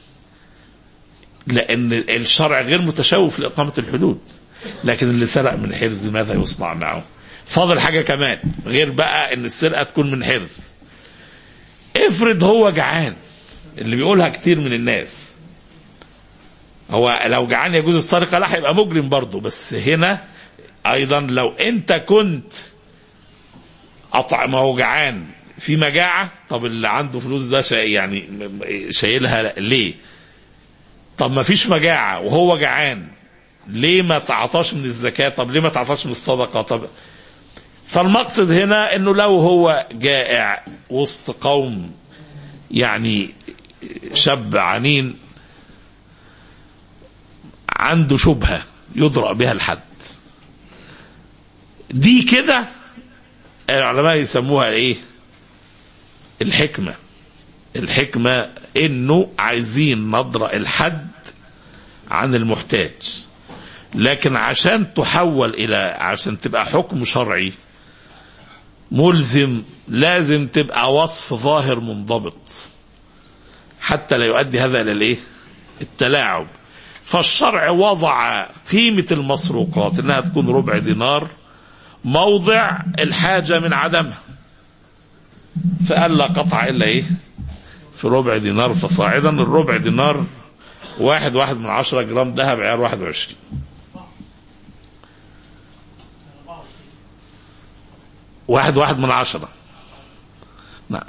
لان الشرع غير متشوف لاقامه الحدود لكن اللي سرق من حرز ماذا يصنع معه فاضل حاجه كمان غير بقى ان السرقه تكون من حرز افرض هو جعان اللي بيقولها كتير من الناس هو لو جعان يجوز السرقه لا هيبقى مجرم برضه بس هنا ايضا لو انت كنت قطع ما هو جعان في مجاعة طب اللي عنده فلوس ده شا يعني شايلها ليه طب ما فيش مجاعة وهو جعان ليه ما تعطاش من الزكاة طب ليه ما تعطاش من الصدقة طب فالمقصد هنا انه لو هو جائع وسط قوم يعني شاب عنين عنده شبهة يضرأ بها الحد دي كده العلماء يسموها ايه الحكمة الحكمة انه عايزين نضرأ الحد عن المحتاج لكن عشان تحول الى عشان تبقى حكم شرعي ملزم لازم تبقى وصف ظاهر منضبط حتى لا يؤدي هذا الى الايه التلاعب فالشرع وضع قيمة المسروقات انها تكون ربع دينار موضع الحاجة من عدمها فقال لا قطع الا ايه في ربع دينار فصاعدا الربع دينار واحد واحد من عشرة جرام ذهب عيار واحد وعشرين واحد واحد من عشرة نعم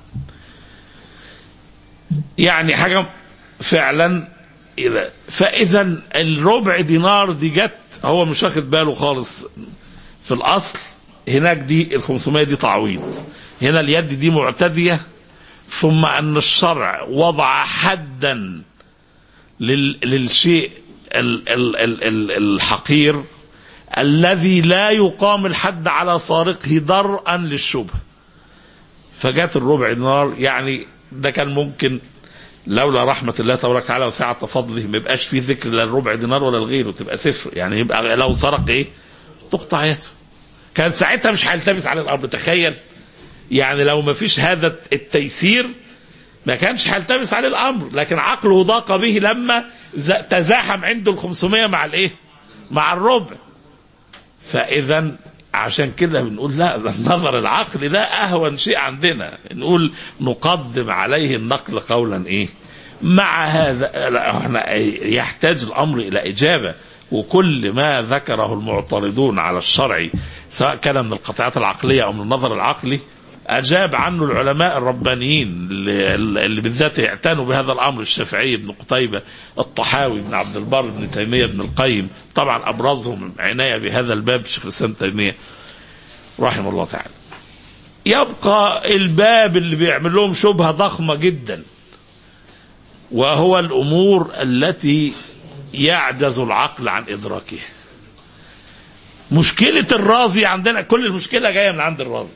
يعني حاجة فعلا إذا فإذا الربع دينار دي جت هو مش واخد باله خالص في الأصل هناك دي ال 500 دي تعويض هنا اليد دي معتدية ثم أن الشرع وضع حدا لل للشيء ال ال ال ال الحقير الذي لا يقام الحد على سارقه درءا للشبهه فجات الربع دينار يعني ده كان ممكن لولا رحمة الله تبارك وتعالى وسعة فضله ما يبقاش فيه ذكر لا الربع دينار ولا الغيره تبقى صفر يعني يبقى لو سرق ايه تقطع يده كان ساعتها مش هيلتبس على الارض تخيل يعني لو ما فيش هذا التيسير ما كانش هيلتبس عليه الامر لكن عقله ضاق به لما تزاحم عنده ال 500 مع الايه مع الربع فاذا عشان كده بنقول لا ده النظر العقلي ده اهون شيء عندنا نقول نقدم عليه النقل قولا ايه مع هذا لا احنا يحتاج الامر الى اجابه وكل ما ذكره المعترضون على الشرع سواء كان من القطعات العقليه او من النظر العقلي اجاب عنه العلماء الربانيين اللي, اللي بالذات اعتنوا بهذا الامر الشافعي ابن قتيبه الطحاوي ابن عبد البر ابن تيميه ابن القيم طبعا ابرزهم عنايه بهذا الباب شيخ الاسلام تيميه رحمه الله تعالى يبقى الباب اللي بيعمل لهم شبهه ضخمه جدا وهو الامور التي يعجز العقل عن ادراكها مشكله الرازي عندنا كل المشكله جايه من عند الرازي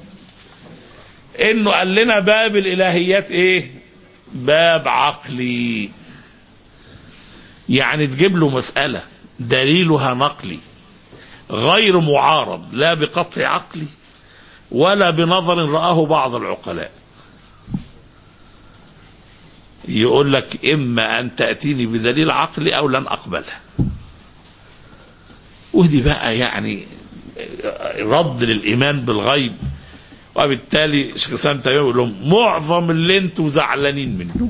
انه قال لنا باب الالهيات ايه باب عقلي يعني تجيب له مسألة دليلها نقلي غير معارض لا بقطع عقلي ولا بنظر رآه بعض العقلاء يقول لك إما أن تأتيني بدليل عقلي أو لن أقبلها ودي بقى يعني رد للإيمان بالغيب وبالتالي شيخ الاسلام تيميه يقول لهم معظم اللي انتوا زعلانين منه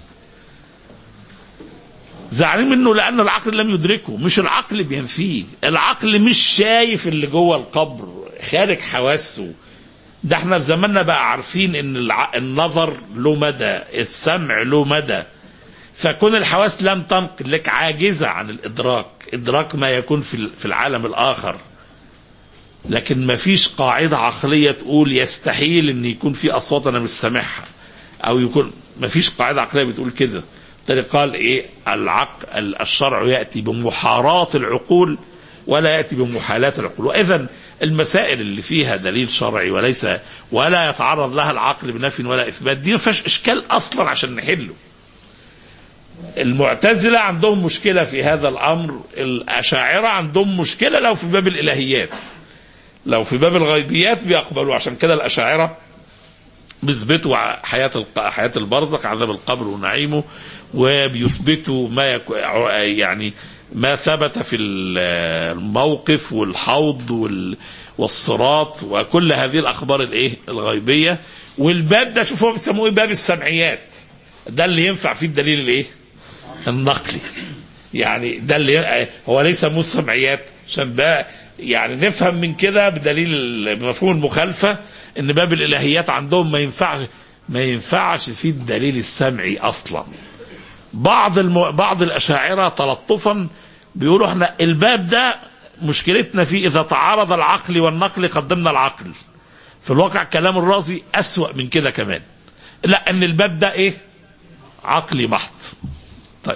زعلانين منه لان العقل لم يدركه مش العقل بينفيه العقل مش شايف اللي جوه القبر خارج حواسه ده احنا في زماننا بقى عارفين ان الع... النظر له مدى السمع له مدى فكون الحواس لم تنقل لك عاجزة عن الإدراك إدراك ما يكون في في العالم الآخر لكن ما فيش قاعدة عقلية تقول يستحيل ان يكون في اصوات انا مش سامعها او يكون ما فيش قاعدة عقلية بتقول كده بالتالي قال ايه العقل الشرع يأتي بمحاراة العقول ولا يأتي بمحالات العقول واذا المسائل اللي فيها دليل شرعي وليس ولا يتعرض لها العقل بنفي ولا اثبات دي ما فيهاش اشكال اصلا عشان نحله المعتزلة عندهم مشكلة في هذا الأمر الأشاعرة عندهم مشكلة لو في باب الإلهيات لو في باب الغيبيات بيقبلوا عشان كده الأشاعرة بيثبتوا حياة حياة البرزخ عذاب القبر ونعيمه وبيثبتوا ما يكو يعني ما ثبت في الموقف والحوض والصراط وكل هذه الأخبار الإيه الغيبية والباب ده شوفوا بيسموه إيه باب السمعيات ده اللي ينفع فيه الدليل الإيه النقلي يعني ده اللي هو ليس مو السمعيات عشان ده يعني نفهم من كده بدليل بمفهوم المخالفة ان باب الالهيات عندهم ما ينفعش ما ينفعش فيه الدليل السمعي اصلا بعض الم... بعض الاشاعره تلطفا بيقولوا احنا الباب ده مشكلتنا فيه اذا تعارض العقل والنقل قدمنا العقل في الواقع كلام الرازي اسوا من كده كمان لا ان الباب ده ايه عقلي محض طيب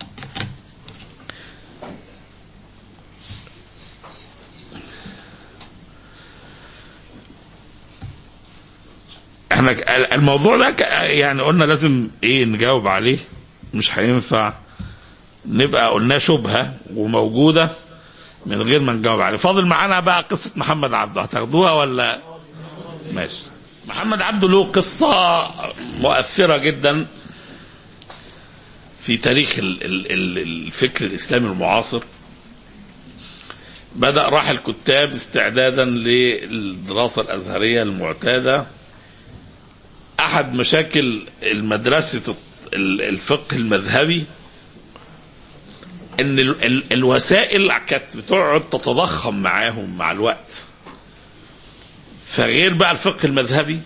احنا الموضوع ده يعني قلنا لازم ايه نجاوب عليه مش هينفع نبقى قلنا شبهه وموجوده من غير ما نجاوب عليه فاضل معانا بقى قصة محمد عبده هتاخدوها ولا ماشي محمد عبده له قصة مؤثرة جدا في تاريخ ال- ال- ال- الفكر الإسلامي المعاصر بدأ راح الكتاب استعدادا للدراسة الأزهرية المعتادة أحد مشاكل المدرسة ال- الفقه المذهبي ان ال- ال- الوسائل كانت بتقعد تتضخم معاهم مع الوقت فغير بقى الفقه المذهبي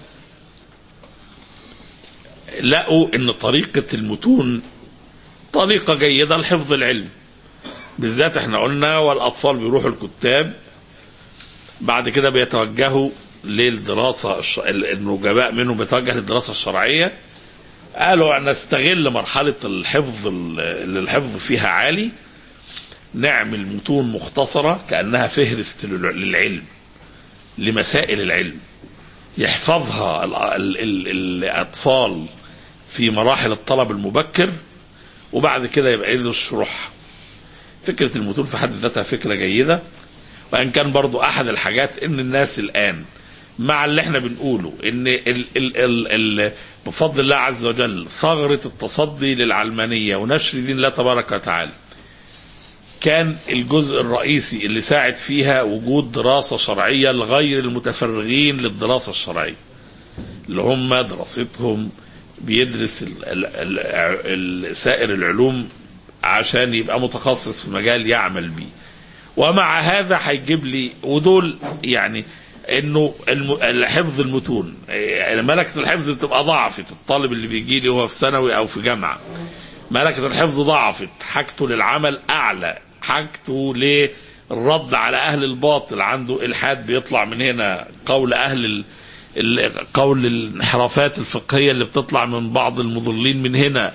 لقوا ان طريقة المتون طريقة جيدة لحفظ العلم بالذات احنا قلنا والاطفال بيروحوا الكتاب بعد كده بيتوجهوا للدراسة الش- ال- النجباء منهم بيتوجه للدراسة الشرعية قالوا نستغل مرحلة الحفظ ال- اللي الحفظ فيها عالي نعمل متون مختصرة كأنها فهرست للع- للعلم لمسائل العلم يحفظها ال- ال- ال- الأطفال في مراحل الطلب المبكر وبعد كده يبقى يدرس شروحها فكرة المتون في حد ذاتها فكرة جيدة وان كان برضو احد الحاجات ان الناس الان مع اللي احنا بنقوله ان ال ال ال ال بفضل الله عز وجل ثغرة التصدي للعلمانية ونشر دين الله تبارك وتعالى كان الجزء الرئيسي اللي ساعد فيها وجود دراسة شرعية لغير المتفرغين للدراسة الشرعية اللي هم دراستهم بيدرس ال ال ال ال سائر العلوم عشان يبقى متخصص في مجال يعمل بيه ومع هذا هيجيب لي ودول يعني انه الم- حفظ المتون إيه، ملكه الحفظ بتبقى ضعفت الطالب اللي بيجي لي هو في ثانوي او في جامعه ملكه الحفظ ضعفت حاجته للعمل اعلى حاجته للرد على اهل الباطل عنده الحاد بيطلع من هنا قول اهل ال... ال- قول الانحرافات الفقهيه اللي بتطلع من بعض المضلين من هنا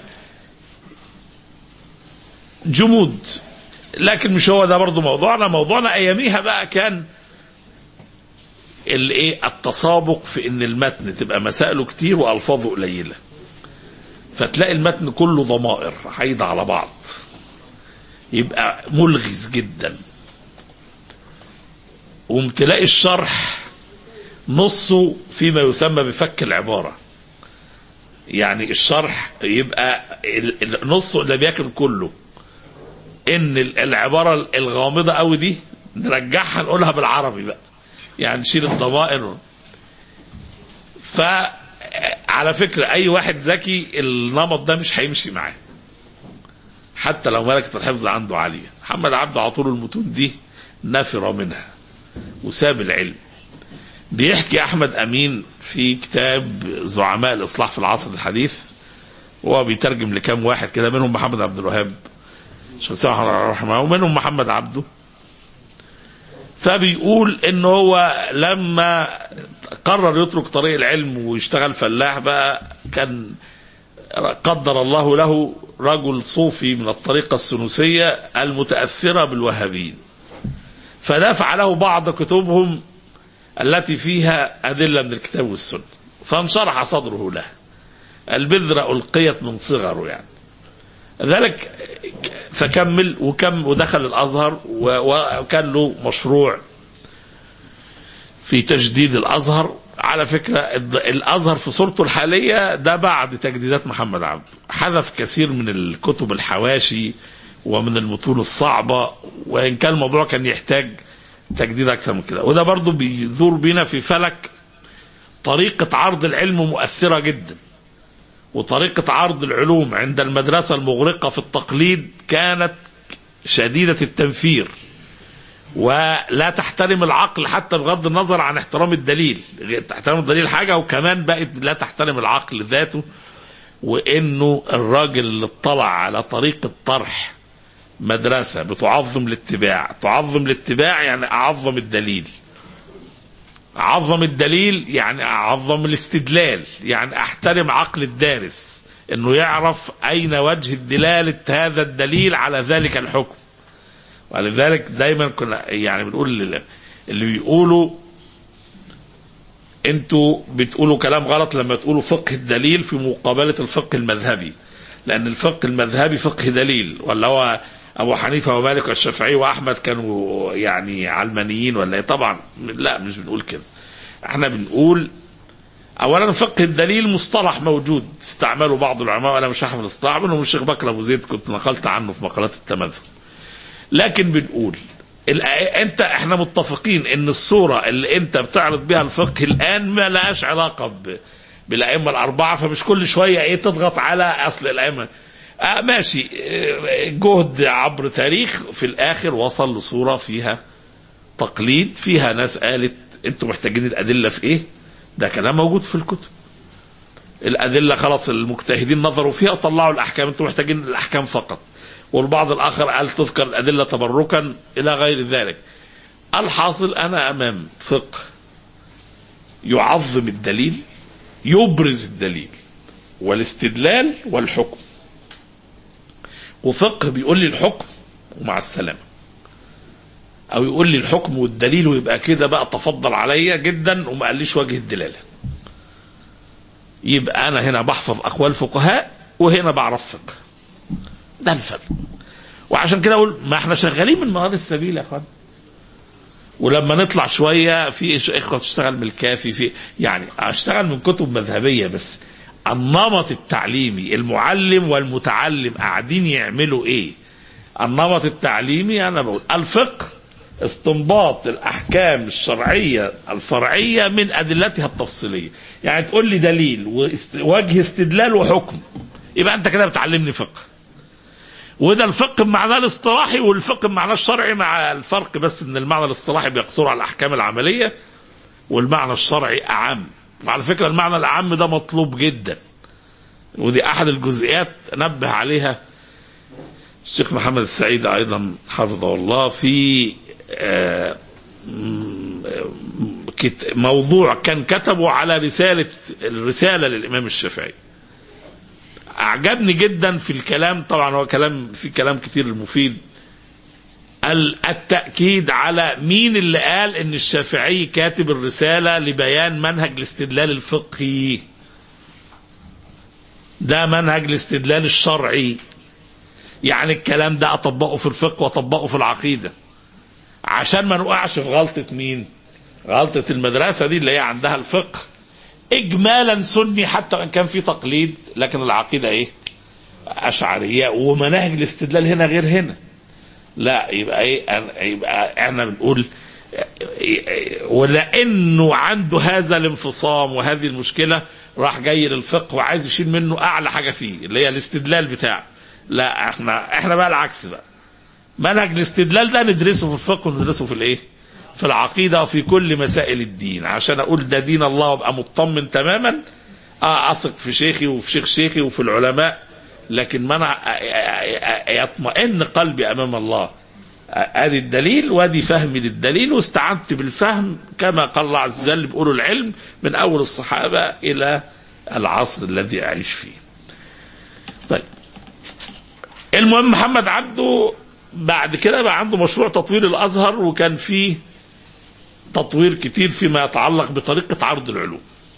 جمود لكن مش هو ده برضو موضوعنا موضوعنا اياميها بقى كان الايه التسابق في ان المتن تبقى مسائله كتير والفاظه قليله فتلاقي المتن كله ضمائر حايدة على بعض يبقى ملغز جدا ومتلاقي الشرح نصه فيما يسمى بفك العبارة يعني الشرح يبقى ال- ال- نصه اللي بياكل كله ان ال- العبارة الغامضة قوي دي نرجعها نقولها بالعربي بقى يعني نشيل الضمائر ف على فكرة أي واحد ذكي النمط ده مش هيمشي معاه حتى لو ملكة الحفظ عنده عالية محمد عبده عطول المتون دي نفر منها وساب العلم بيحكي أحمد أمين في كتاب زعماء الإصلاح في العصر الحديث وهو بيترجم لكام واحد كده منهم محمد عبد الوهاب شخصية رحمه ومنهم محمد عبده فبيقول ان هو لما قرر يترك طريق العلم ويشتغل فلاح بقى كان قدر الله له رجل صوفي من الطريقة السنوسية المتأثرة بالوهابيين فدفع له بعض كتبهم التي فيها أدلة من الكتاب والسنة فانشرح صدره له البذرة ألقيت من صغره يعني ذلك فكمل وكم ودخل الازهر و- وكان له مشروع في تجديد الازهر على فكره الد- الازهر في صورته الحاليه ده بعد تجديدات محمد عبده حذف كثير من الكتب الحواشي ومن المتون الصعبه وان كان الموضوع كان يحتاج تجديد اكثر من كده وده برضو بيدور بينا في فلك طريقه عرض العلم مؤثره جدا وطريقة عرض العلوم عند المدرسة المغرقة في التقليد كانت شديدة التنفير ولا تحترم العقل حتى بغض النظر عن احترام الدليل تحترم الدليل حاجة وكمان بقت لا تحترم العقل ذاته وانه الراجل اللي اطلع على طريقة طرح مدرسة بتعظم الاتباع تعظم الاتباع يعني اعظم الدليل اعظم الدليل يعني اعظم الاستدلال يعني احترم عقل الدارس انه يعرف اين وجه الدلالة هذا الدليل على ذلك الحكم ولذلك دايما كنا يعني بنقول لل- اللي بيقولوا انتوا بتقولوا كلام غلط لما تقولوا فقه الدليل في مقابلة الفقه المذهبي لان الفقه المذهبي فقه دليل ولا هو ابو حنيفه ومالك والشافعي واحمد كانوا يعني علمانيين ولا ايه طبعا لا مش بنقول كده احنا بنقول اولا فقه الدليل مصطلح موجود استعمله بعض العلماء وانا مش هحفظ الاصطلاح منهم الشيخ بكر ابو زيد كنت نقلت عنه في مقالات التمذهب لكن بنقول الآ- انت احنا متفقين ان الصوره اللي انت بتعرض بها الفقه الان ما لهاش علاقه ب... بالائمه الاربعه فمش كل شويه ايه تضغط على اصل الائمه آه ماشي آه، جهد عبر تاريخ في الاخر وصل لصوره فيها تقليد فيها ناس قالت انتوا محتاجين الادله في ايه ده كلام موجود في الكتب الادله خلاص المجتهدين نظروا فيها وطلعوا الاحكام انتوا محتاجين الاحكام فقط والبعض الاخر قال تذكر الادله تبركا الى غير ذلك الحاصل انا امام فقه يعظم الدليل يبرز الدليل والاستدلال والحكم وفقه بيقول لي الحكم ومع السلامه او يقول لي الحكم والدليل ويبقى كده بقى تفضل عليا جدا وما قاليش وجه الدلاله يبقى انا هنا بحفظ اقوال فقهاء وهنا بعرف فقه ده الفرق وعشان كده اقول ما احنا شغالين من نهار السبيل يا اخوان ولما نطلع شويه في إيش- اخوه تشتغل من الكافي في يعني اشتغل من كتب مذهبيه بس النمط التعليمي المعلم والمتعلم قاعدين يعملوا ايه النمط التعليمي انا بقول الفقه استنباط الاحكام الشرعيه الفرعيه من ادلتها التفصيليه يعني تقول لي دليل واست- وجه استدلال وحكم يبقى انت كده بتعلمني فقه وده الفقه بمعناه الاصطلاحي والفقه بمعناه الشرعي مع الفرق بس ان المعنى الاصطلاحي بيقصر على الاحكام العمليه والمعنى الشرعي اعم وعلى فكره المعنى الاعم ده مطلوب جدا ودي احد الجزئيات نبه عليها الشيخ محمد السعيد ايضا حفظه الله في آه، م- م- كت- موضوع كان كتبه على رساله الرساله للامام الشافعي اعجبني جدا في الكلام طبعا هو كلام في كلام كتير مفيد ال- التاكيد على مين اللي قال ان الشافعي كاتب الرساله لبيان منهج الاستدلال الفقهي ده منهج الاستدلال الشرعي يعني الكلام ده اطبقه في الفقه واطبقه في العقيده عشان ما نقعش في غلطه مين غلطه المدرسه دي اللي هي عندها الفقه اجمالا سني حتى وان كان في تقليد لكن العقيده ايه اشعريه ومناهج الاستدلال هنا غير هنا لا يبقى ايه أنا- يبقى احنا بنقول ولانه عنده هذا الانفصام وهذه المشكله راح جاي للفقه وعايز يشيل منه اعلى حاجه فيه اللي هي الاستدلال بتاعه لا احنا احنا بقى العكس بقى منهج الاستدلال ده ندرسه في الفقه وندرسه في الايه في العقيده وفي كل مسائل الدين عشان اقول ده دين الله وابقى مطمن تماما اه اثق في شيخي وفي شيخ شيخي وفي العلماء لكن ما انا يطمئن قلبي امام الله ادي الدليل وادي فهمي للدليل واستعنت بالفهم كما قال الله عز وجل بأولو العلم من اول الصحابه الى العصر الذي اعيش فيه. طيب المهم محمد عبده بعد كده بقى عنده مشروع تطوير الازهر وكان فيه تطوير كتير فيما يتعلق بطريقه عرض العلوم.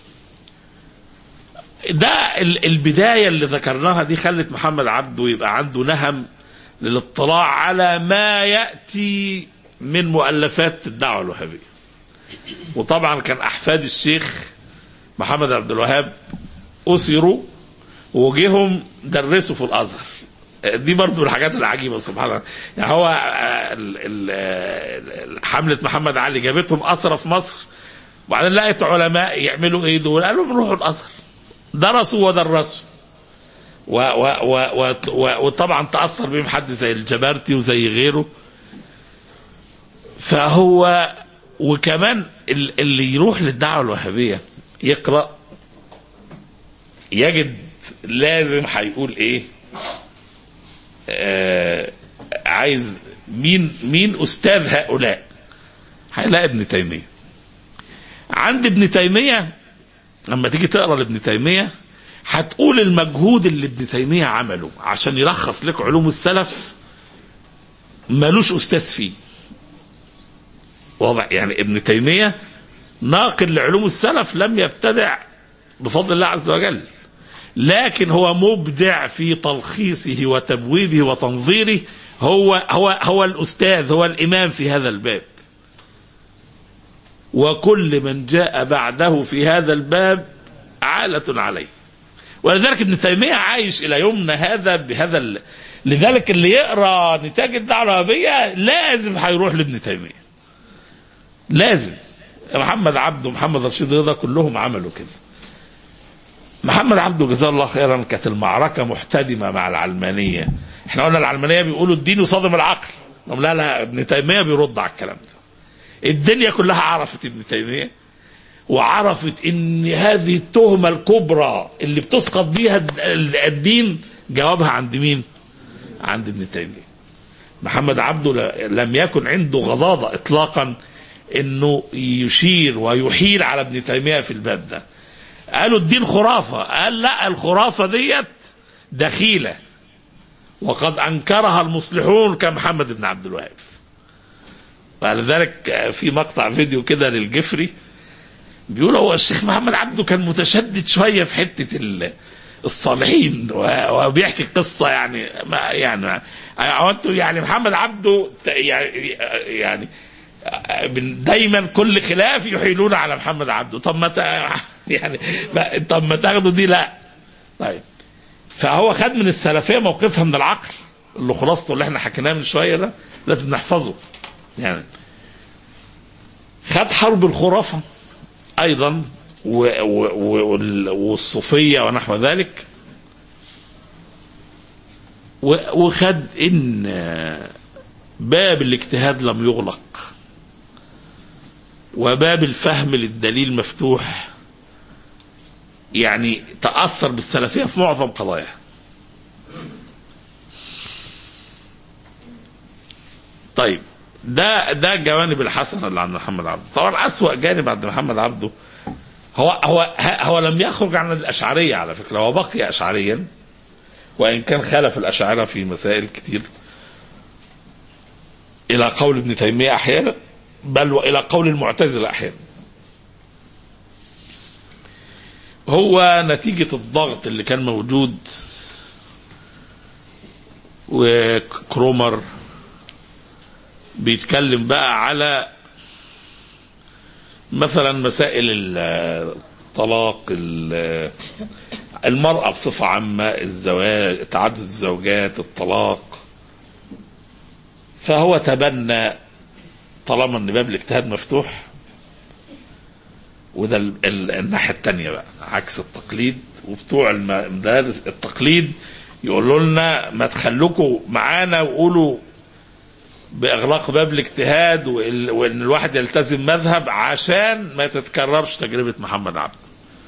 ده ال- البدايه اللي ذكرناها دي خلت محمد عبده يبقى عنده نهم للاطلاع على ما ياتي من مؤلفات الدعوه الوهابيه. وطبعا كان احفاد الشيخ محمد عبد الوهاب اسروا وجيهم درسوا في الازهر. دي برضو من الحاجات العجيبه سبحان الله يعني هو آه، ال- ال- ال- حمله محمد علي جابتهم اسرى في مصر وبعدين لقيت علماء يعملوا ايه دول قالوا نروحوا الازهر درسوا ودرسوا و و و و و وطبعا تاثر بهم حد زي الجبارتي وزي غيره فهو وكمان ال- اللي يروح للدعوه الوهابيه يقرا يجد لازم هيقول ايه آه عايز مين مين استاذ هؤلاء هيلاقي ابن تيميه عند ابن تيميه لما تيجي تقرا لابن تيميه هتقول المجهود اللي ابن تيميه عمله عشان يلخص لك علوم السلف ملوش استاذ فيه واضح يعني ابن تيميه ناقل لعلوم السلف لم يبتدع بفضل الله عز وجل لكن هو مبدع في تلخيصه وتبويبه وتنظيره هو هو هو الاستاذ هو الامام في هذا الباب وكل من جاء بعده في هذا الباب عالة عليه ولذلك ابن تيمية عايش إلى يومنا هذا بهذا ال... لذلك اللي يقرأ نتاج الدعوة الوهابية لازم هيروح لابن تيمية لازم محمد عبده محمد رشيد رضا كلهم عملوا كده محمد عبده جزاه الله خيرا كانت المعركة محتدمة مع العلمانية احنا قلنا العلمانية بيقولوا الدين يصادم العقل طب لا لا ابن تيمية بيرد على الكلام ده الدنيا كلها عرفت ابن تيمية وعرفت ان هذه التهمة الكبرى اللي بتسقط بيها الد- الدين جوابها عند مين عند ابن تيمية محمد عبده ل- لم يكن عنده غضاضة اطلاقا انه يشير ويحيل على ابن تيمية في الباب ده قالوا الدين خرافة قال لا الخرافة ديت دخيلة وقد أنكرها المصلحون كمحمد بن عبد الوهاب ولذلك في مقطع فيديو كده للجفري بيقول هو الشيخ محمد عبده كان متشدد شويه في حته ال- الصالحين و- وبيحكي قصه يعني ما يعني هو انتوا يعني محمد عبده ت- يعني يعني بن- دايما كل خلاف يحيلون على محمد عبده طب ما ت- يعني ما- طب ما تاخدوا دي لا طيب فهو خد من السلفيه موقفها من العقل اللي خلاصته اللي احنا حكيناه من شويه ده لازم نحفظه يعني خد حرب الخرافه ايضا و و و وال- والصوفيه ونحو ذلك و- وخد ان باب الاجتهاد لم يغلق وباب الفهم للدليل مفتوح يعني تأثر بالسلفية في معظم قضاياها طيب ده ده الجوانب الحسنة اللي عند محمد عبده طبعا أسوأ جانب عند محمد عبده هو هو هو لم يخرج عن الأشعرية على فكرة هو بقي أشعريا وإن كان خالف الأشاعرة في مسائل كتير إلى قول ابن تيمية أحيانا بل وإلى قول المعتزلة أحيانا هو نتيجة الضغط اللي كان موجود وكرومر بيتكلم بقى على مثلا مسائل الطلاق ال- المرأة بصفة عامة الزواج تعدد الزوجات الطلاق فهو تبنى طالما ان باب الاجتهاد مفتوح وده ال- ال- الناحية التانية بقى عكس التقليد وبتوع الم- مدارس التقليد يقولوا لنا ما تخلوكوا معانا وقولوا باغلاق باب الاجتهاد وال- وان الواحد يلتزم مذهب عشان ما تتكررش تجربه محمد عبده.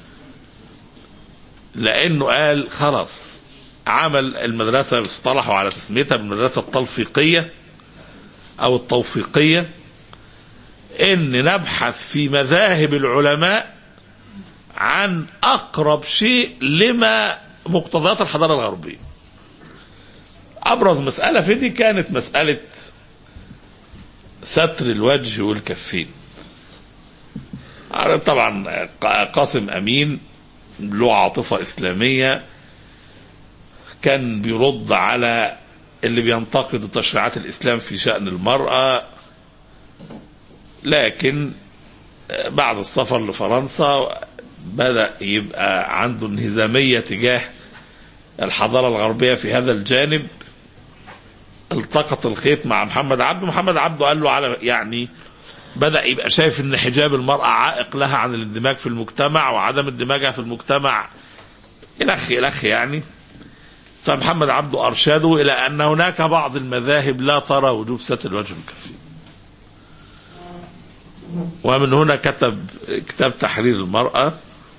لانه قال خلاص عمل المدرسه اصطلحوا على تسميتها بالمدرسه التلفيقيه او التوفيقيه ان نبحث في مذاهب العلماء عن اقرب شيء لما مقتضيات الحضاره الغربيه. ابرز مساله في دي كانت مساله ستر الوجه والكفين طبعا قاسم امين له عاطفه اسلاميه كان بيرد على اللي بينتقد تشريعات الاسلام في شان المراه لكن بعد السفر لفرنسا بدا يبقى عنده انهزاميه تجاه الحضاره الغربيه في هذا الجانب التقط الخيط مع محمد عبده محمد عبده قال له على يعني بدأ يبقى شايف ان حجاب المرأة عائق لها عن الاندماج في المجتمع وعدم اندماجها في المجتمع الخ الخ يعني فمحمد عبده ارشده الى ان هناك بعض المذاهب لا ترى وجوب ستر الوجه الكفي ومن هنا كتب كتاب تحرير المرأة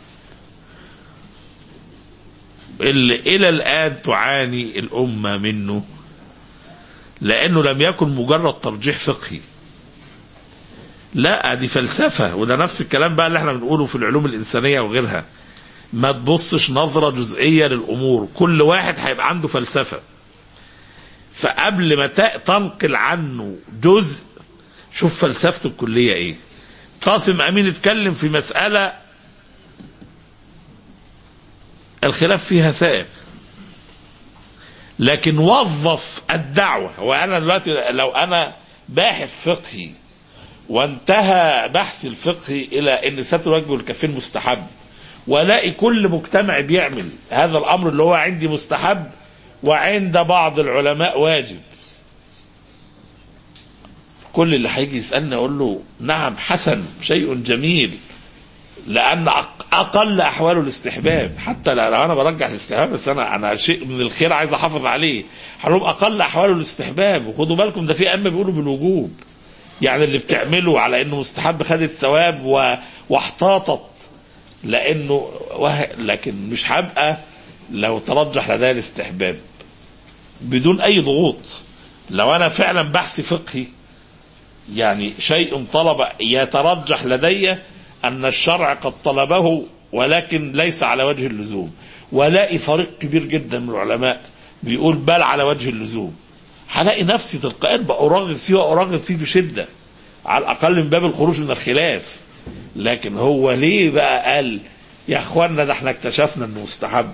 اللي إلى الآن تعاني الأمة منه لانه لم يكن مجرد ترجيح فقهي لا دي فلسفه وده نفس الكلام بقى اللي احنا بنقوله في العلوم الانسانيه وغيرها ما تبصش نظره جزئيه للامور كل واحد هيبقى عنده فلسفه فقبل ما ت- تنقل عنه جزء شوف فلسفته الكليه ايه قاسم امين اتكلم في مساله الخلاف فيها سائغ لكن وظف الدعوة وأنا دلوقتي لو أنا باحث فقهي وانتهى بحثي الفقهي إلى أن ستر الوجه والكفين مستحب والاقي كل مجتمع بيعمل هذا الأمر اللي هو عندي مستحب وعند بعض العلماء واجب كل اللي هيجي يسألني أقول له نعم حسن شيء جميل لأن أق- أقل أحواله الاستحباب حتى لو أنا برجح الاستحباب بس أنا أنا شيء من الخير عايز أحافظ عليه هنقول أقل أحواله الاستحباب وخدوا بالكم ده في أئمة بيقولوا بالوجوب يعني اللي بتعمله على إنه مستحب خد الثواب و... واحتاطت لأنه وه... لكن مش هبقى لو ترجح لدي الاستحباب بدون أي ضغوط لو أنا فعلا بحث فقهي يعني شيء طلب يترجح لدي أن الشرع قد طلبه ولكن ليس على وجه اللزوم ولاقي فريق كبير جدا من العلماء بيقول بل على وجه اللزوم هلاقي نفسي تلقائيا بأرغب فيه وأرغب فيه بشدة على الأقل من باب الخروج من الخلاف لكن هو ليه بقى قال يا اخوانا ده احنا اكتشفنا انه مستحب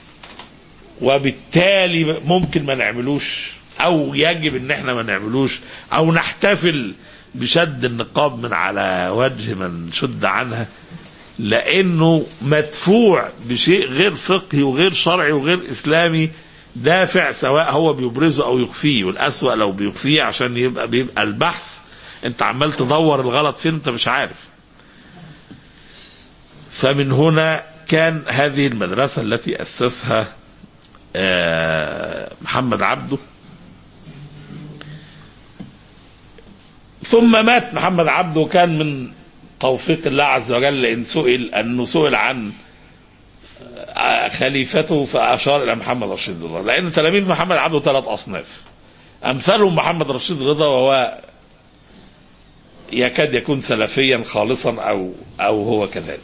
وبالتالي ممكن ما نعملوش او يجب ان احنا ما نعملوش او نحتفل بشد النقاب من على وجه من شد عنها لانه مدفوع بشيء غير فقهي وغير شرعي وغير اسلامي دافع سواء هو بيبرزه او يخفيه والاسوأ لو بيخفيه عشان يبقى بيبقى البحث انت عمال تدور الغلط فين انت مش عارف فمن هنا كان هذه المدرسة التي أسسها آه، محمد عبده ثم مات محمد عبده وكان من توفيق الله عز وجل إن سئل أنه سئل عن آه، خليفته فأشار إلى محمد رشيد رضا لأن تلاميذ محمد عبده ثلاث أصناف أمثالهم محمد رشيد رضا وهو يكاد يكون سلفيا خالصا أو أو هو كذلك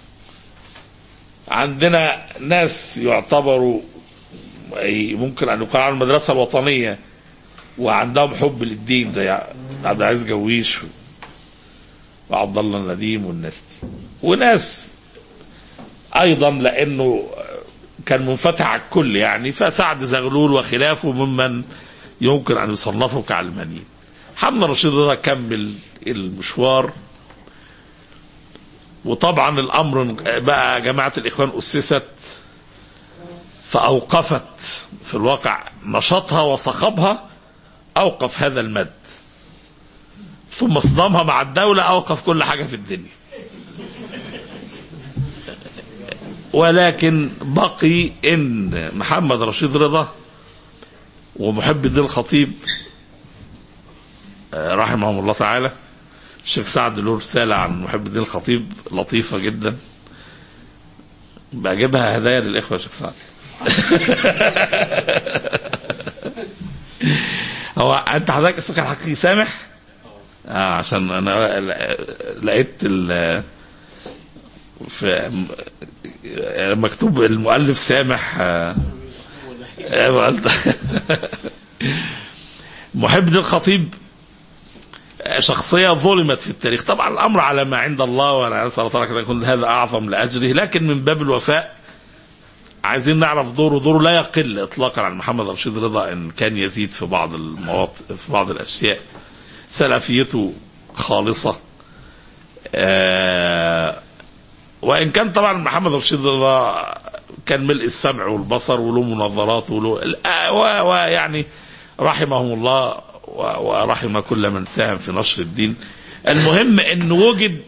عندنا ناس يعتبروا أي ممكن ان يقال عن المدرسه الوطنيه وعندهم حب للدين زي عبد العزيز جويش وعبد الله النديم والناس دي وناس ايضا لانه كان منفتح على الكل يعني فسعد زغلول وخلافه ممن يمكن ان يصنفوا كعلمانيين محمد رشيد رضا كمل المشوار وطبعا الامر بقى جماعه الاخوان اسست فاوقفت في الواقع نشاطها وصخبها اوقف هذا المد ثم صدامها مع الدوله اوقف كل حاجه في الدنيا ولكن بقي ان محمد رشيد رضا ومحب الدين الخطيب آه، رحمهم الله تعالى الشيخ سعد له رسالة عن محب الدين الخطيب لطيفة جدا بجيبها هدايا للإخوة يا شيخ سعد هو أنت حضرتك اسمك الحقيقي سامح؟ آه عشان أنا لقيت ال في مكتوب المؤلف سامح آه، آه، قلت- محب الدين الخطيب شخصية ظلمت في التاريخ طبعا الأمر على ما عند الله وأنا أسأل الله تعالى أن يكون هذا أعظم لأجره لكن من باب الوفاء عايزين نعرف دوره دوره لا يقل إطلاقا عن محمد رشيد رضا إن كان يزيد في بعض المواطن في بعض الأشياء سلفيته خالصة آه وإن كان طبعا محمد رشيد رضا كان ملء السمع والبصر وله مناظرات وله آه، و- ويعني رحمهم الله و- ورحم كل من ساهم في نشر الدين المهم ان وجد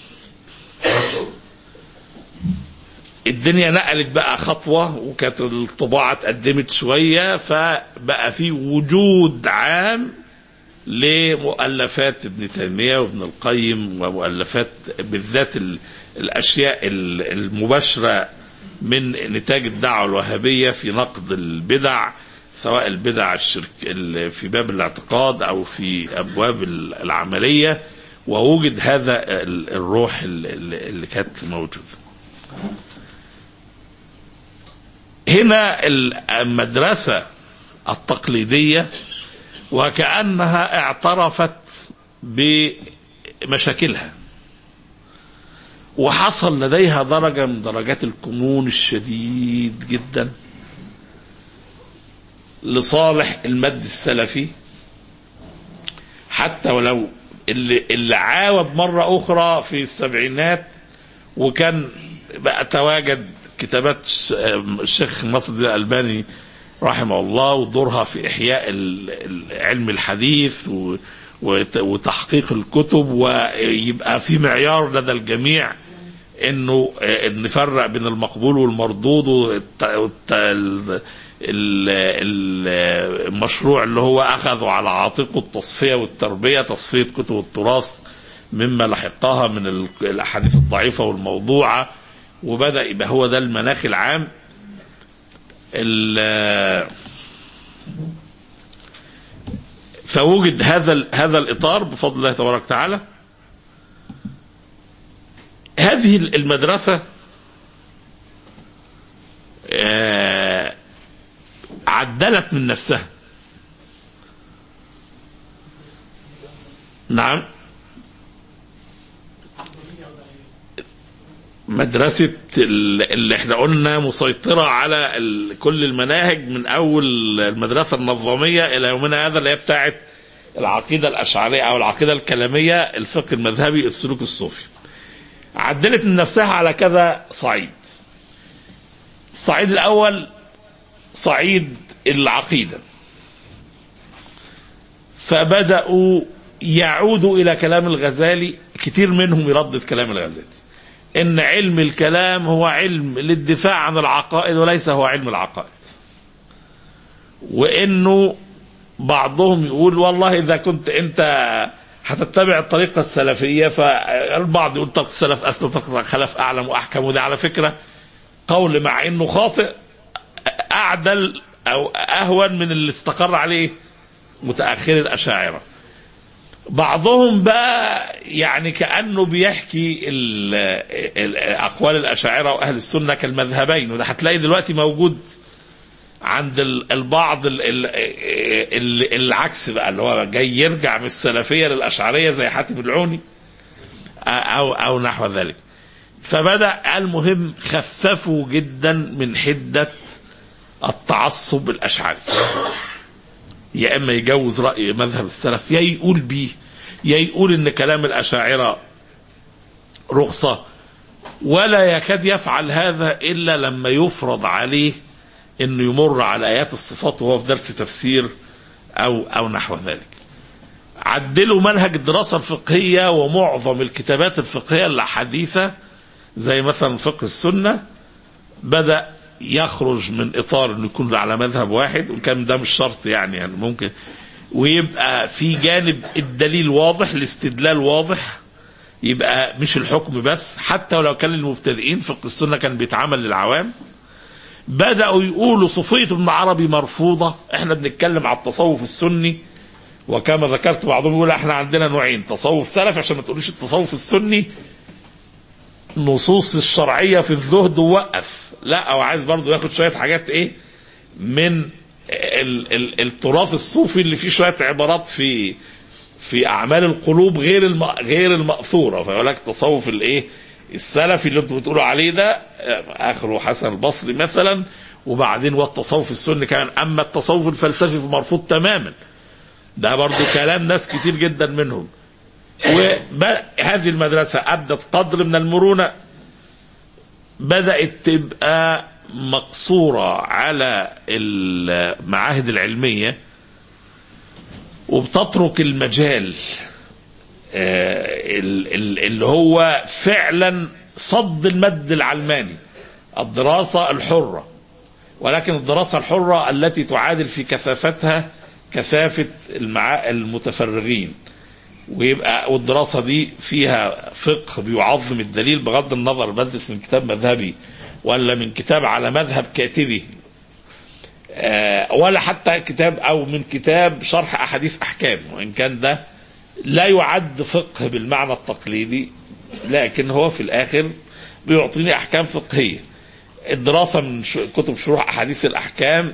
الدنيا نقلت بقى خطوة وكانت الطباعة اتقدمت شوية فبقى في وجود عام لمؤلفات ابن تيمية وابن القيم ومؤلفات بالذات ال- الأشياء ال- المباشرة من نتاج الدعوة الوهابية في نقد البدع سواء البدع الشرك ال- في باب الاعتقاد أو في أبواب ال- العملية ووجد هذا ال- الروح ال- ال- اللي كانت موجودة هنا المدرسة التقليدية وكأنها اعترفت بمشاكلها وحصل لديها درجة من درجات الكمون الشديد جدا لصالح المد السلفي حتى ولو اللي, اللي عاود مرة أخرى في السبعينات وكان بقى تواجد كتابات ش- الشيخ ناصر الدين الألباني رحمه الله ودورها في إحياء ال- ال- علم الحديث و- وت- وتحقيق الكتب ويبقى في معيار لدى الجميع انه آه، نفرق بين المقبول والمردود والت- والت- ال- ال- ال- المشروع اللي هو اخذوا على عاتقه التصفيه والتربيه تصفيه كتب التراث مما لحقها من ال- الاحاديث الضعيفه والموضوعه وبدا يبقى هو ده المناخ العام ال- فوجد هذا ال- هذا الاطار بفضل الله تبارك وتعالى هذه المدرسة آه، عدلت من نفسها نعم مدرسة ال- اللي احنا قلنا مسيطرة على ال- كل المناهج من أول المدرسة النظامية إلى يومنا هذا اللي هي بتاعت العقيدة الأشعرية أو العقيدة الكلامية الفقه المذهبي السلوك الصوفي عدلت من نفسها على كذا صعيد الصعيد الأول صعيد العقيدة فبدأوا يعودوا إلى كلام الغزالي كتير منهم يردد كلام الغزالي إن علم الكلام هو علم للدفاع عن العقائد وليس هو علم العقائد وإنه بعضهم يقول والله إذا كنت أنت هتتبع الطريقة السلفية فالبعض يقول طريقة السلف أصلا طريقة الخلف أعلم وأحكم وده على فكرة قول مع إنه خاطئ أعدل أو أهون من اللي استقر عليه متأخر الأشاعرة بعضهم بقى يعني كأنه بيحكي ال ال أقوال الأشاعرة وأهل السنة كالمذهبين وده هتلاقي دلوقتي موجود عند ال- البعض ال- ال- ال- العكس بقى اللي هو جاي يرجع من السلفية للأشعرية زي حاتم العوني أو أو نحو ذلك فبدأ المهم خففوا جدا من حدة التعصب الأشعري يا إما يجوز رأي مذهب السلف يا يقول بيه يا يقول إن كلام الأشاعرة رخصة ولا يكاد يفعل هذا إلا لما يفرض عليه انه يمر على ايات الصفات وهو في درس تفسير او او نحو ذلك. عدلوا منهج الدراسه الفقهيه ومعظم الكتابات الفقهيه الحديثه زي مثلا فقه السنه بدا يخرج من اطار انه يكون على مذهب واحد وان كان ده مش شرط يعني, يعني ممكن ويبقى في جانب الدليل واضح الاستدلال واضح يبقى مش الحكم بس حتى ولو كان للمبتدئين فقه السنه كان بيتعمل للعوام بدأوا يقولوا صوفية ابن عربي مرفوضة احنا بنتكلم على التصوف السني وكما ذكرت بعضهم يقول احنا عندنا نوعين تصوف سلفي عشان ما تقولوش التصوف السني نصوص الشرعية في الزهد ووقف لا او عايز برضه ياخد شوية حاجات ايه من ال ال التراث الصوفي اللي فيه شوية عبارات في في اعمال القلوب غير الم غير المأثورة فيقول لك تصوف الايه السلفي اللي انتم بتقولوا عليه ده اخره حسن البصري مثلا وبعدين والتصوف السني كمان اما التصوف الفلسفي فمرفوض تماما ده برضو كلام ناس كتير جدا منهم وهذه المدرسة أبدت قدر من المرونة بدأت تبقى مقصورة على المعاهد العلمية وبتترك المجال اللي هو فعلا صد المد العلماني الدراسة الحرة ولكن الدراسة الحرة التي تعادل في كثافتها كثافة المع... المتفرغين ويبقى والدراسة دي فيها فقه بيعظم الدليل بغض النظر بدرس من كتاب مذهبي ولا من كتاب على مذهب كاتبه ولا حتى كتاب أو من كتاب شرح أحاديث أحكام وإن كان ده لا يعد فقه بالمعنى التقليدي لكن هو في الآخر بيعطيني أحكام فقهية الدراسة من كتب شروح أحاديث الأحكام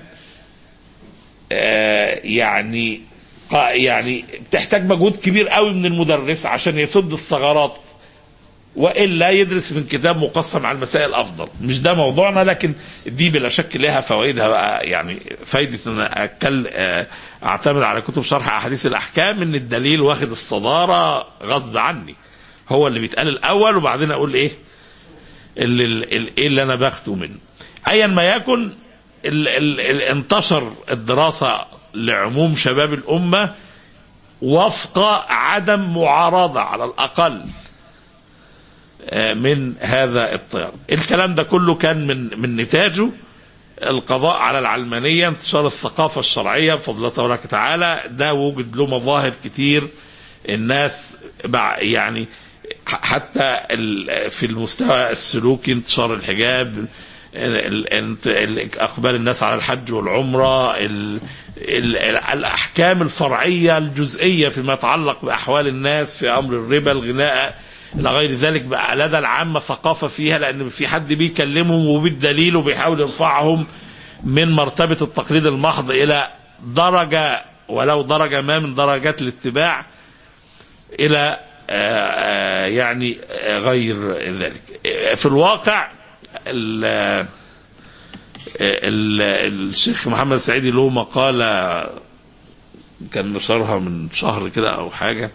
يعني يعني بتحتاج مجهود كبير قوي من المدرس عشان يسد الثغرات والا يدرس من كتاب مقسم على المسائل افضل مش ده موضوعنا لكن دي بلا شك لها فوائدها بقى يعني فايده ان أنا أكل آه، اعتمد على كتب شرح احاديث الاحكام ان الدليل واخد الصداره غصب عني هو اللي بيتقال الاول وبعدين اقول ايه اللي ال- ايه اللي انا باخده منه ايا ما يكن ال ال ال انتشر الدراسه لعموم شباب الامه وفق عدم معارضه على الاقل آه، من هذا التيار الكلام ده كله كان من من نتاجه القضاء على العلمانية انتشار الثقافة الشرعية بفضل الله تبارك وتعالى ده وجد له مظاهر كتير الناس بع- يعني ح- حتى ال- في المستوى السلوكي انتشار الحجاب ال- ال- ال- اقبال الناس على الحج والعمره ال ال ال الاحكام الفرعيه الجزئيه فيما يتعلق باحوال الناس في امر الربا الغناء الى غير ذلك بقى لدى العامه ثقافه فيها لان في حد بيكلمهم وبالدليل وبيحاول يرفعهم من مرتبه التقليد المحض الى درجه ولو درجه ما من درجات الاتباع الى آه، آه، يعني آه، غير ذلك آه، في الواقع ال- آه، ال- الشيخ محمد السعيدي له مقالة كان نشرها من شهر كده أو حاجة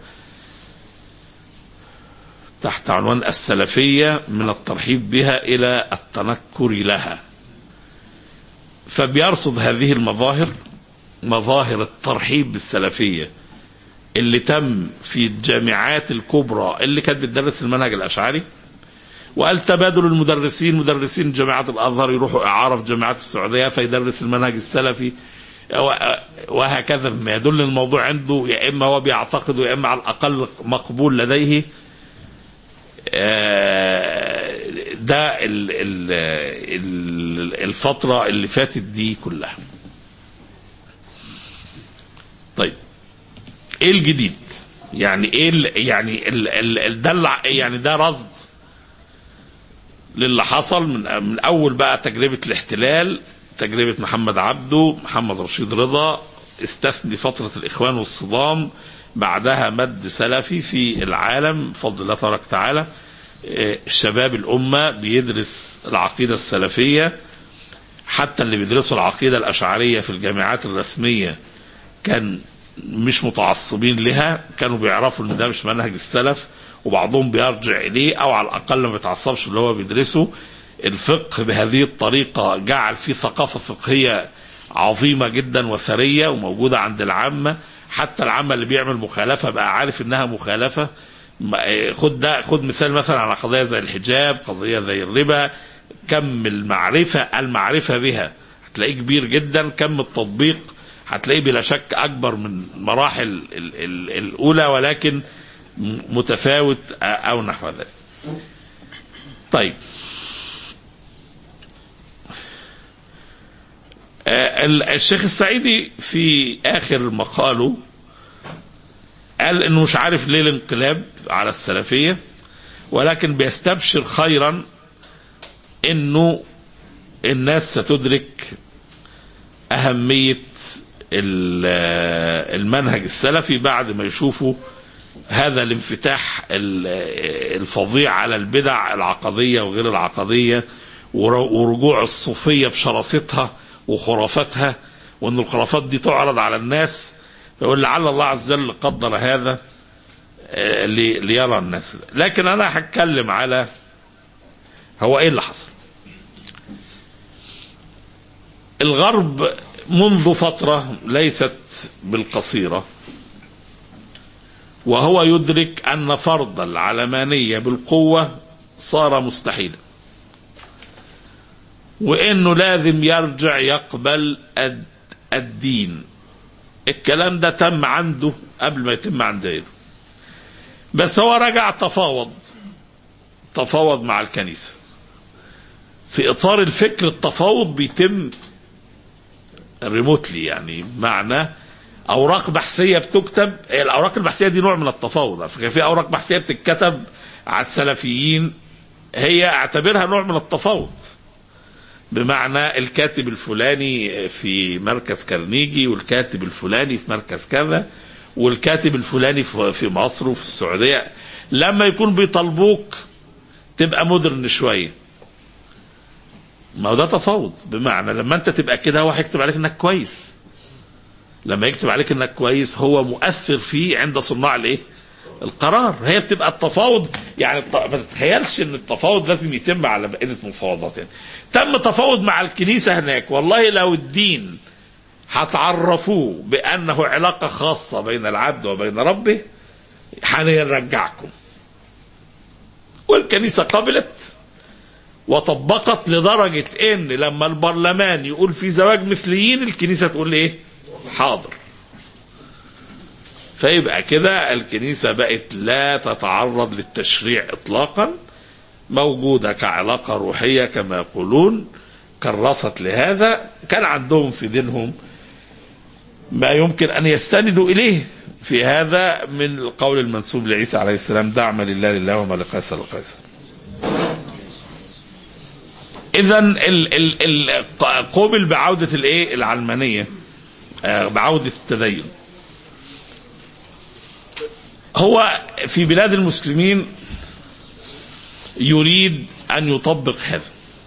تحت عنوان السلفية من الترحيب بها إلى التنكر لها فبيرصد هذه المظاهر مظاهر الترحيب بالسلفيه اللي تم في الجامعات الكبرى اللي كانت بتدرس المنهج الاشعري وقال تبادل المدرسين مدرسين جامعات الازهر يروحوا اعاره في جامعات السعوديه فيدرس المنهج السلفي و- وهكذا ما يدل الموضوع عنده يا اما هو بيعتقد يا اما على الاقل مقبول لديه آه، ده ال- ال- ال- الفتره اللي فاتت دي كلها طيب ايه الجديد يعني ايه ال يعني ال ال ال ده الع- يعني ده رصد للي حصل من من اول بقى تجربه الاحتلال تجربه محمد عبده محمد رشيد رضا استثني فتره الاخوان والصدام بعدها مد سلفي في العالم بفضل الله تبارك وتعالى إيه، شباب الامه بيدرس العقيده السلفيه حتى اللي بيدرسوا العقيده الاشعريه في الجامعات الرسميه كان مش متعصبين لها كانوا بيعرفوا ان ده مش منهج السلف وبعضهم بيرجع اليه او على الاقل ما بيتعصبش اللي هو بيدرسه الفقه بهذه الطريقه جعل فيه ثقافه فقهيه عظيمه جدا وثريه وموجوده عند العامه حتى العامه اللي بيعمل مخالفه بقى عارف انها مخالفه ما- إيه، خد ده خد مثال مثلا على قضيه زي الحجاب قضيه زي الربا كم المعرفه المعرفه بها هتلاقيه كبير جدا كم التطبيق هتلاقيه بلا شك اكبر من مراحل ال- ال- الاولى ولكن م- متفاوت آه، او نحو ذلك. طيب آه، ال- الشيخ السعيدي في اخر مقاله قال انه مش عارف ليه الانقلاب على السلفيه ولكن بيستبشر خيرا انه الناس ستدرك أهمية ال- المنهج السلفي بعد ما يشوفوا هذا الانفتاح ال- الفظيع على البدع العقدية وغير العقدية ور- ورجوع الصوفية بشراستها وخرافاتها وأن الخرافات دي تعرض على الناس فيقول لعل الله عز وجل قدر هذا آه، لي- ليرى الناس لكن أنا هتكلم على هو إيه اللي حصل الغرب منذ فترة ليست بالقصيرة وهو يدرك أن فرض العلمانية بالقوة صار مستحيلا وأنه لازم يرجع يقبل الد- الدين الكلام ده تم عنده قبل ما يتم عند غيره بس هو رجع تفاوض تفاوض مع الكنيسة في إطار الفكر التفاوض بيتم ريموتلي يعني بمعنى اوراق بحثيه بتكتب الاوراق البحثيه دي نوع من التفاوض على فكره في اوراق بحثيه بتتكتب على السلفيين هي اعتبرها نوع من التفاوض بمعنى الكاتب الفلاني في مركز كارنيجي والكاتب الفلاني في مركز كذا والكاتب الفلاني في في مصر وفي السعوديه لما يكون بيطالبوك تبقى مودرن شويه ما هو ده تفاوض بمعنى لما انت تبقى كده هو هيكتب عليك انك كويس لما يكتب عليك انك كويس هو مؤثر فيه عند صناع الايه القرار هي بتبقى التفاوض يعني الت- ما تتخيلش ان التفاوض لازم يتم على بقيه المفاوضات يعني تم تفاوض مع الكنيسه هناك والله لو الدين هتعرفوه بانه علاقه خاصه بين العبد وبين ربه هنرجعكم والكنيسه قبلت وطبقت لدرجه ان لما البرلمان يقول في زواج مثليين الكنيسه تقول ايه حاضر فيبقى كده الكنيسة بقت لا تتعرض للتشريع إطلاقا موجودة كعلاقة روحية كما يقولون كرست لهذا كان عندهم في دينهم ما يمكن أن يستندوا إليه في هذا من القول المنسوب لعيسى عليه السلام دع ما لله لله وما لقيصر لقيصر إذا ال ال ال قوبل بعودة الإيه العلمانية آه، بعودة التدين هو في بلاد المسلمين يريد ان يطبق هذا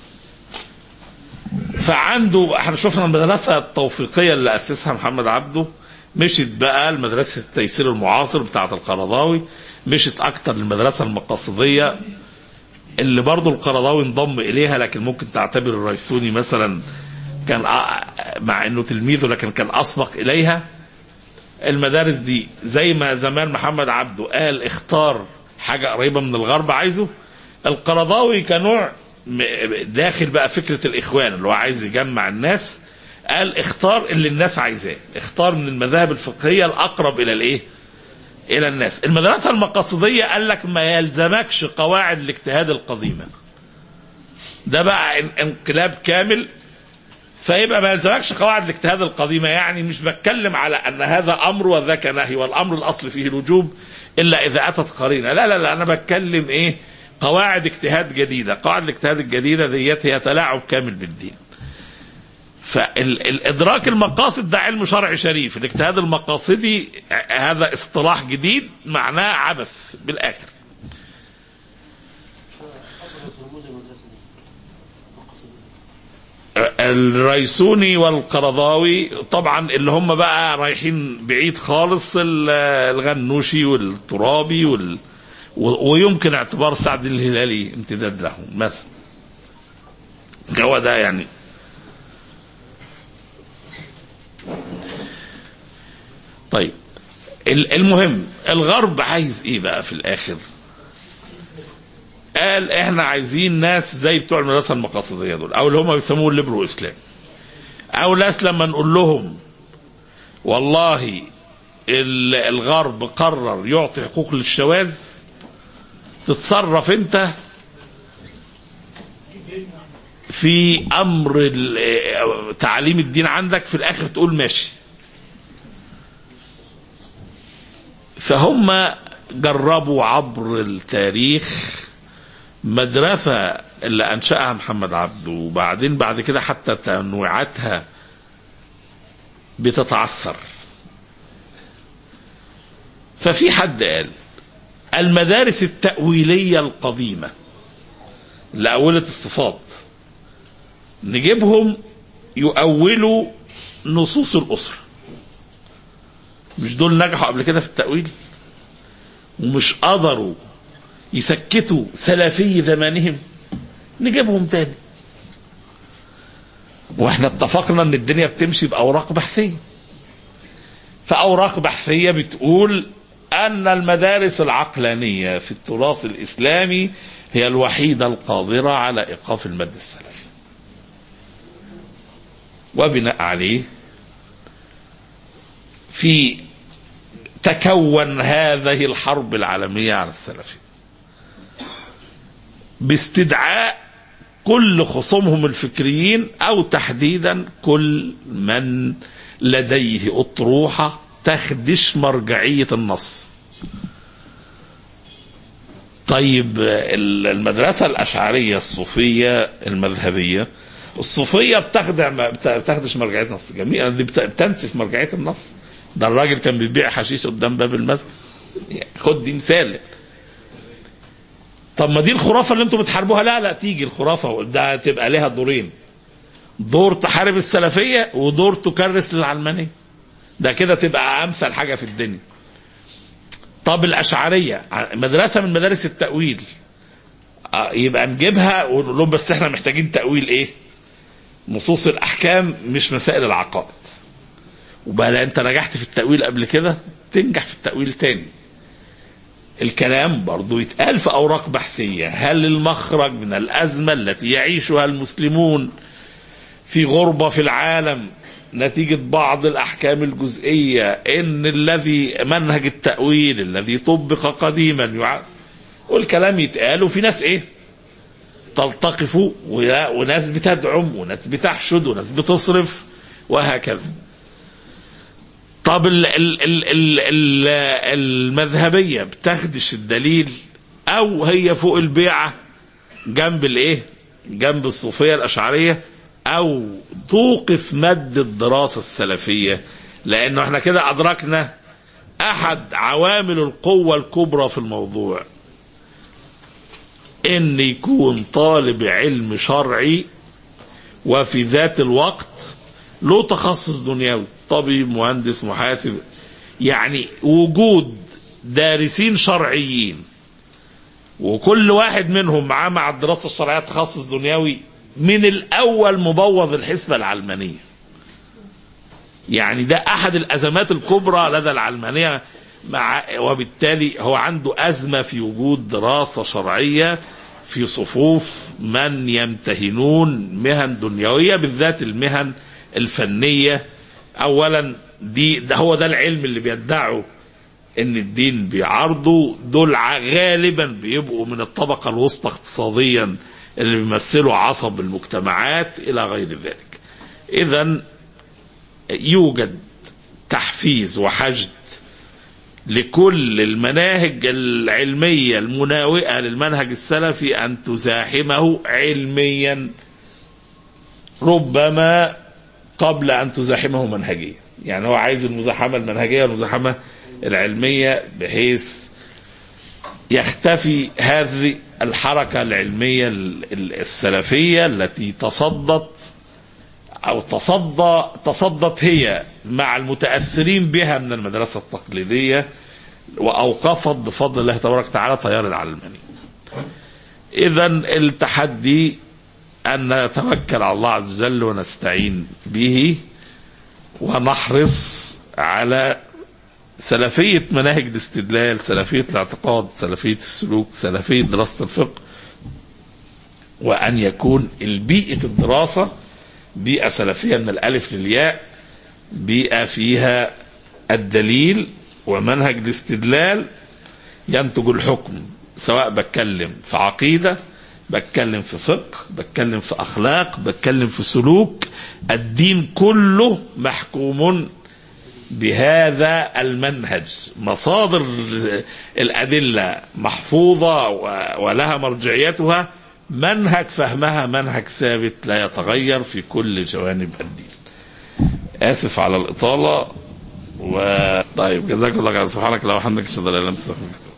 فعنده احنا شفنا المدرسه التوفيقيه اللي اسسها محمد عبده مشت بقى لمدرسه التيسير المعاصر بتاعه القرضاوي مشت اكتر للمدرسه المقاصديه اللي برضه القرضاوي انضم اليها لكن ممكن تعتبر الريسوني مثلا كان أ- مع انه تلميذه لكن كان اسبق اليها المدارس دي زي ما زمان محمد عبده قال اختار حاجة قريبة من الغرب عايزه القرضاوي كنوع م- داخل بقى فكرة الإخوان اللي هو عايز يجمع الناس قال اختار اللي الناس عايزاه اختار من المذاهب الفقهية الأقرب إلى الإيه إلى الناس المدرسة المقاصدية قال لك ما يلزمكش قواعد الاجتهاد القديمة ده بقى ان- انقلاب كامل فيبقى ما يلزمكش قواعد الاجتهاد القديمة يعني مش بتكلم على أن هذا أمر وذاك نهي والأمر الأصل فيه الوجوب إلا إذا أتت قرينة لا لا لا أنا بتكلم إيه قواعد اجتهاد جديدة قواعد الاجتهاد الجديدة ديت هي تلاعب كامل بالدين فالإدراك المقاصد ده علم شرعي شريف الاجتهاد المقاصدي هذا اصطلاح جديد معناه عبث بالآخر الريسوني والقرضاوي طبعا اللي هم بقى رايحين بعيد خالص ال- الغنوشي والترابي وال و- ويمكن اعتبار سعد الهلالي امتداد لهم مثلا هو ده يعني طيب ال- المهم الغرب عايز ايه بقى في الاخر قال احنا عايزين ناس زي بتوع المدرسه المقاصديه دول او اللي هم بيسموه الليبرو اسلام او ناس لما نقول لهم والله ال- الغرب قرر يعطي حقوق للشواذ تتصرف انت في امر ال- تعليم الدين عندك في الاخر تقول ماشي فهم جربوا عبر التاريخ مدرسة اللي أنشأها محمد عبده وبعدين بعد كده حتى تنويعاتها بتتعثر ففي حد قال المدارس التأويلية القديمة لأولة الصفات نجيبهم يؤولوا نصوص الأسرة مش دول نجحوا قبل كده في التأويل ومش قدروا يسكتوا سلفي زمانهم نجيبهم تاني واحنا اتفقنا ان الدنيا بتمشي باوراق بحثيه فاوراق بحثيه بتقول ان المدارس العقلانيه في التراث الاسلامي هي الوحيده القادره على ايقاف المد السلفي وبناء عليه في تكون هذه الحرب العالميه على السلفيه باستدعاء كل خصومهم الفكريين او تحديدا كل من لديه اطروحه تخدش مرجعيه النص. طيب المدرسه الاشعريه الصوفيه المذهبيه الصوفيه بتخدع بتخدش مرجعيه النص جميل دي بتنسف مرجعيه النص ده الراجل كان بيبيع حشيش قدام باب المسجد خد دي مثال طب ما دي الخرافه اللي انتم بتحاربوها لا لا تيجي الخرافه ده تبقى لها دورين دور تحارب السلفيه ودور تكرس للعلمانيه ده كده تبقى امثل حاجه في الدنيا طب الاشعريه مدرسه من مدارس التاويل آه، يبقى نجيبها ونقول لهم بس احنا محتاجين تاويل ايه نصوص الاحكام مش مسائل العقائد وبقى لا انت نجحت في التاويل قبل كده تنجح في التاويل تاني الكلام برضو يتقال في اوراق بحثيه هل المخرج من الازمه التي يعيشها المسلمون في غربه في العالم نتيجه بعض الاحكام الجزئيه ان الذي منهج التاويل الذي طبق قديما يع... والكلام يتقال وفي ناس ايه تلتقف ويا- وناس بتدعم وناس بتحشد وناس بتصرف وهكذا طب ال ال ال ال ال المذهبية بتخدش الدليل أو هي فوق البيعة جنب الإيه؟ جنب الصوفية الأشعرية أو توقف مد الدراسة السلفية لأنه احنا كده أدركنا أحد عوامل القوة الكبرى في الموضوع إن يكون طالب علم شرعي وفي ذات الوقت له تخصص دنيوي طبيب مهندس محاسب يعني وجود دارسين شرعيين وكل واحد منهم معاه مع الدراسة الشرعية تخصص دنيوي من الأول مبوظ الحسبة العلمانية يعني ده أحد الأزمات الكبرى لدى العلمانية مع وبالتالي هو عنده أزمة في وجود دراسة شرعية في صفوف من يمتهنون مهن دنيوية بالذات المهن الفنية أولا دي ده هو ده العلم اللي بيدعوا ان الدين بيعارضه دول ع- غالبا بيبقوا من الطبقة الوسطى اقتصاديا اللي بيمثلوا عصب المجتمعات الى غير ذلك اذا يوجد تحفيز وحشد لكل المناهج العلمية المناوئة للمنهج السلفي أن تزاحمه علميا ربما قبل أن تزاحمه منهجيا يعني هو عايز المزاحمة المنهجية والمزاحمة العلمية بحيث يختفي هذه الحركة العلمية ال- ال- السلفية التي تصدت أو تصدى تصدت هي مع المتأثرين بها من المدرسة التقليدية وأوقفت بفضل الله تبارك وتعالى تيار العلماني إذا التحدي أن نتوكل على الله عز وجل ونستعين به ونحرص على سلفية مناهج الاستدلال سلفية الاعتقاد سلفية السلوك سلفية دراسة الفقه وأن يكون البيئة الدراسة بيئة سلفية من الألف للياء بيئة فيها الدليل ومنهج الاستدلال ينتج الحكم سواء بتكلم في عقيدة بتكلم في فقه بتكلم في أخلاق بتكلم في سلوك الدين كله محكوم بهذا المنهج مصادر الأدلة محفوظة و- ولها مرجعيتها منهج فهمها منهج ثابت لا يتغير في كل جوانب الدين آسف على الإطالة و طيب جزاكم الله خير سبحانك اللهم وبحمدك اشهد ان لا اله الا انت استغفرك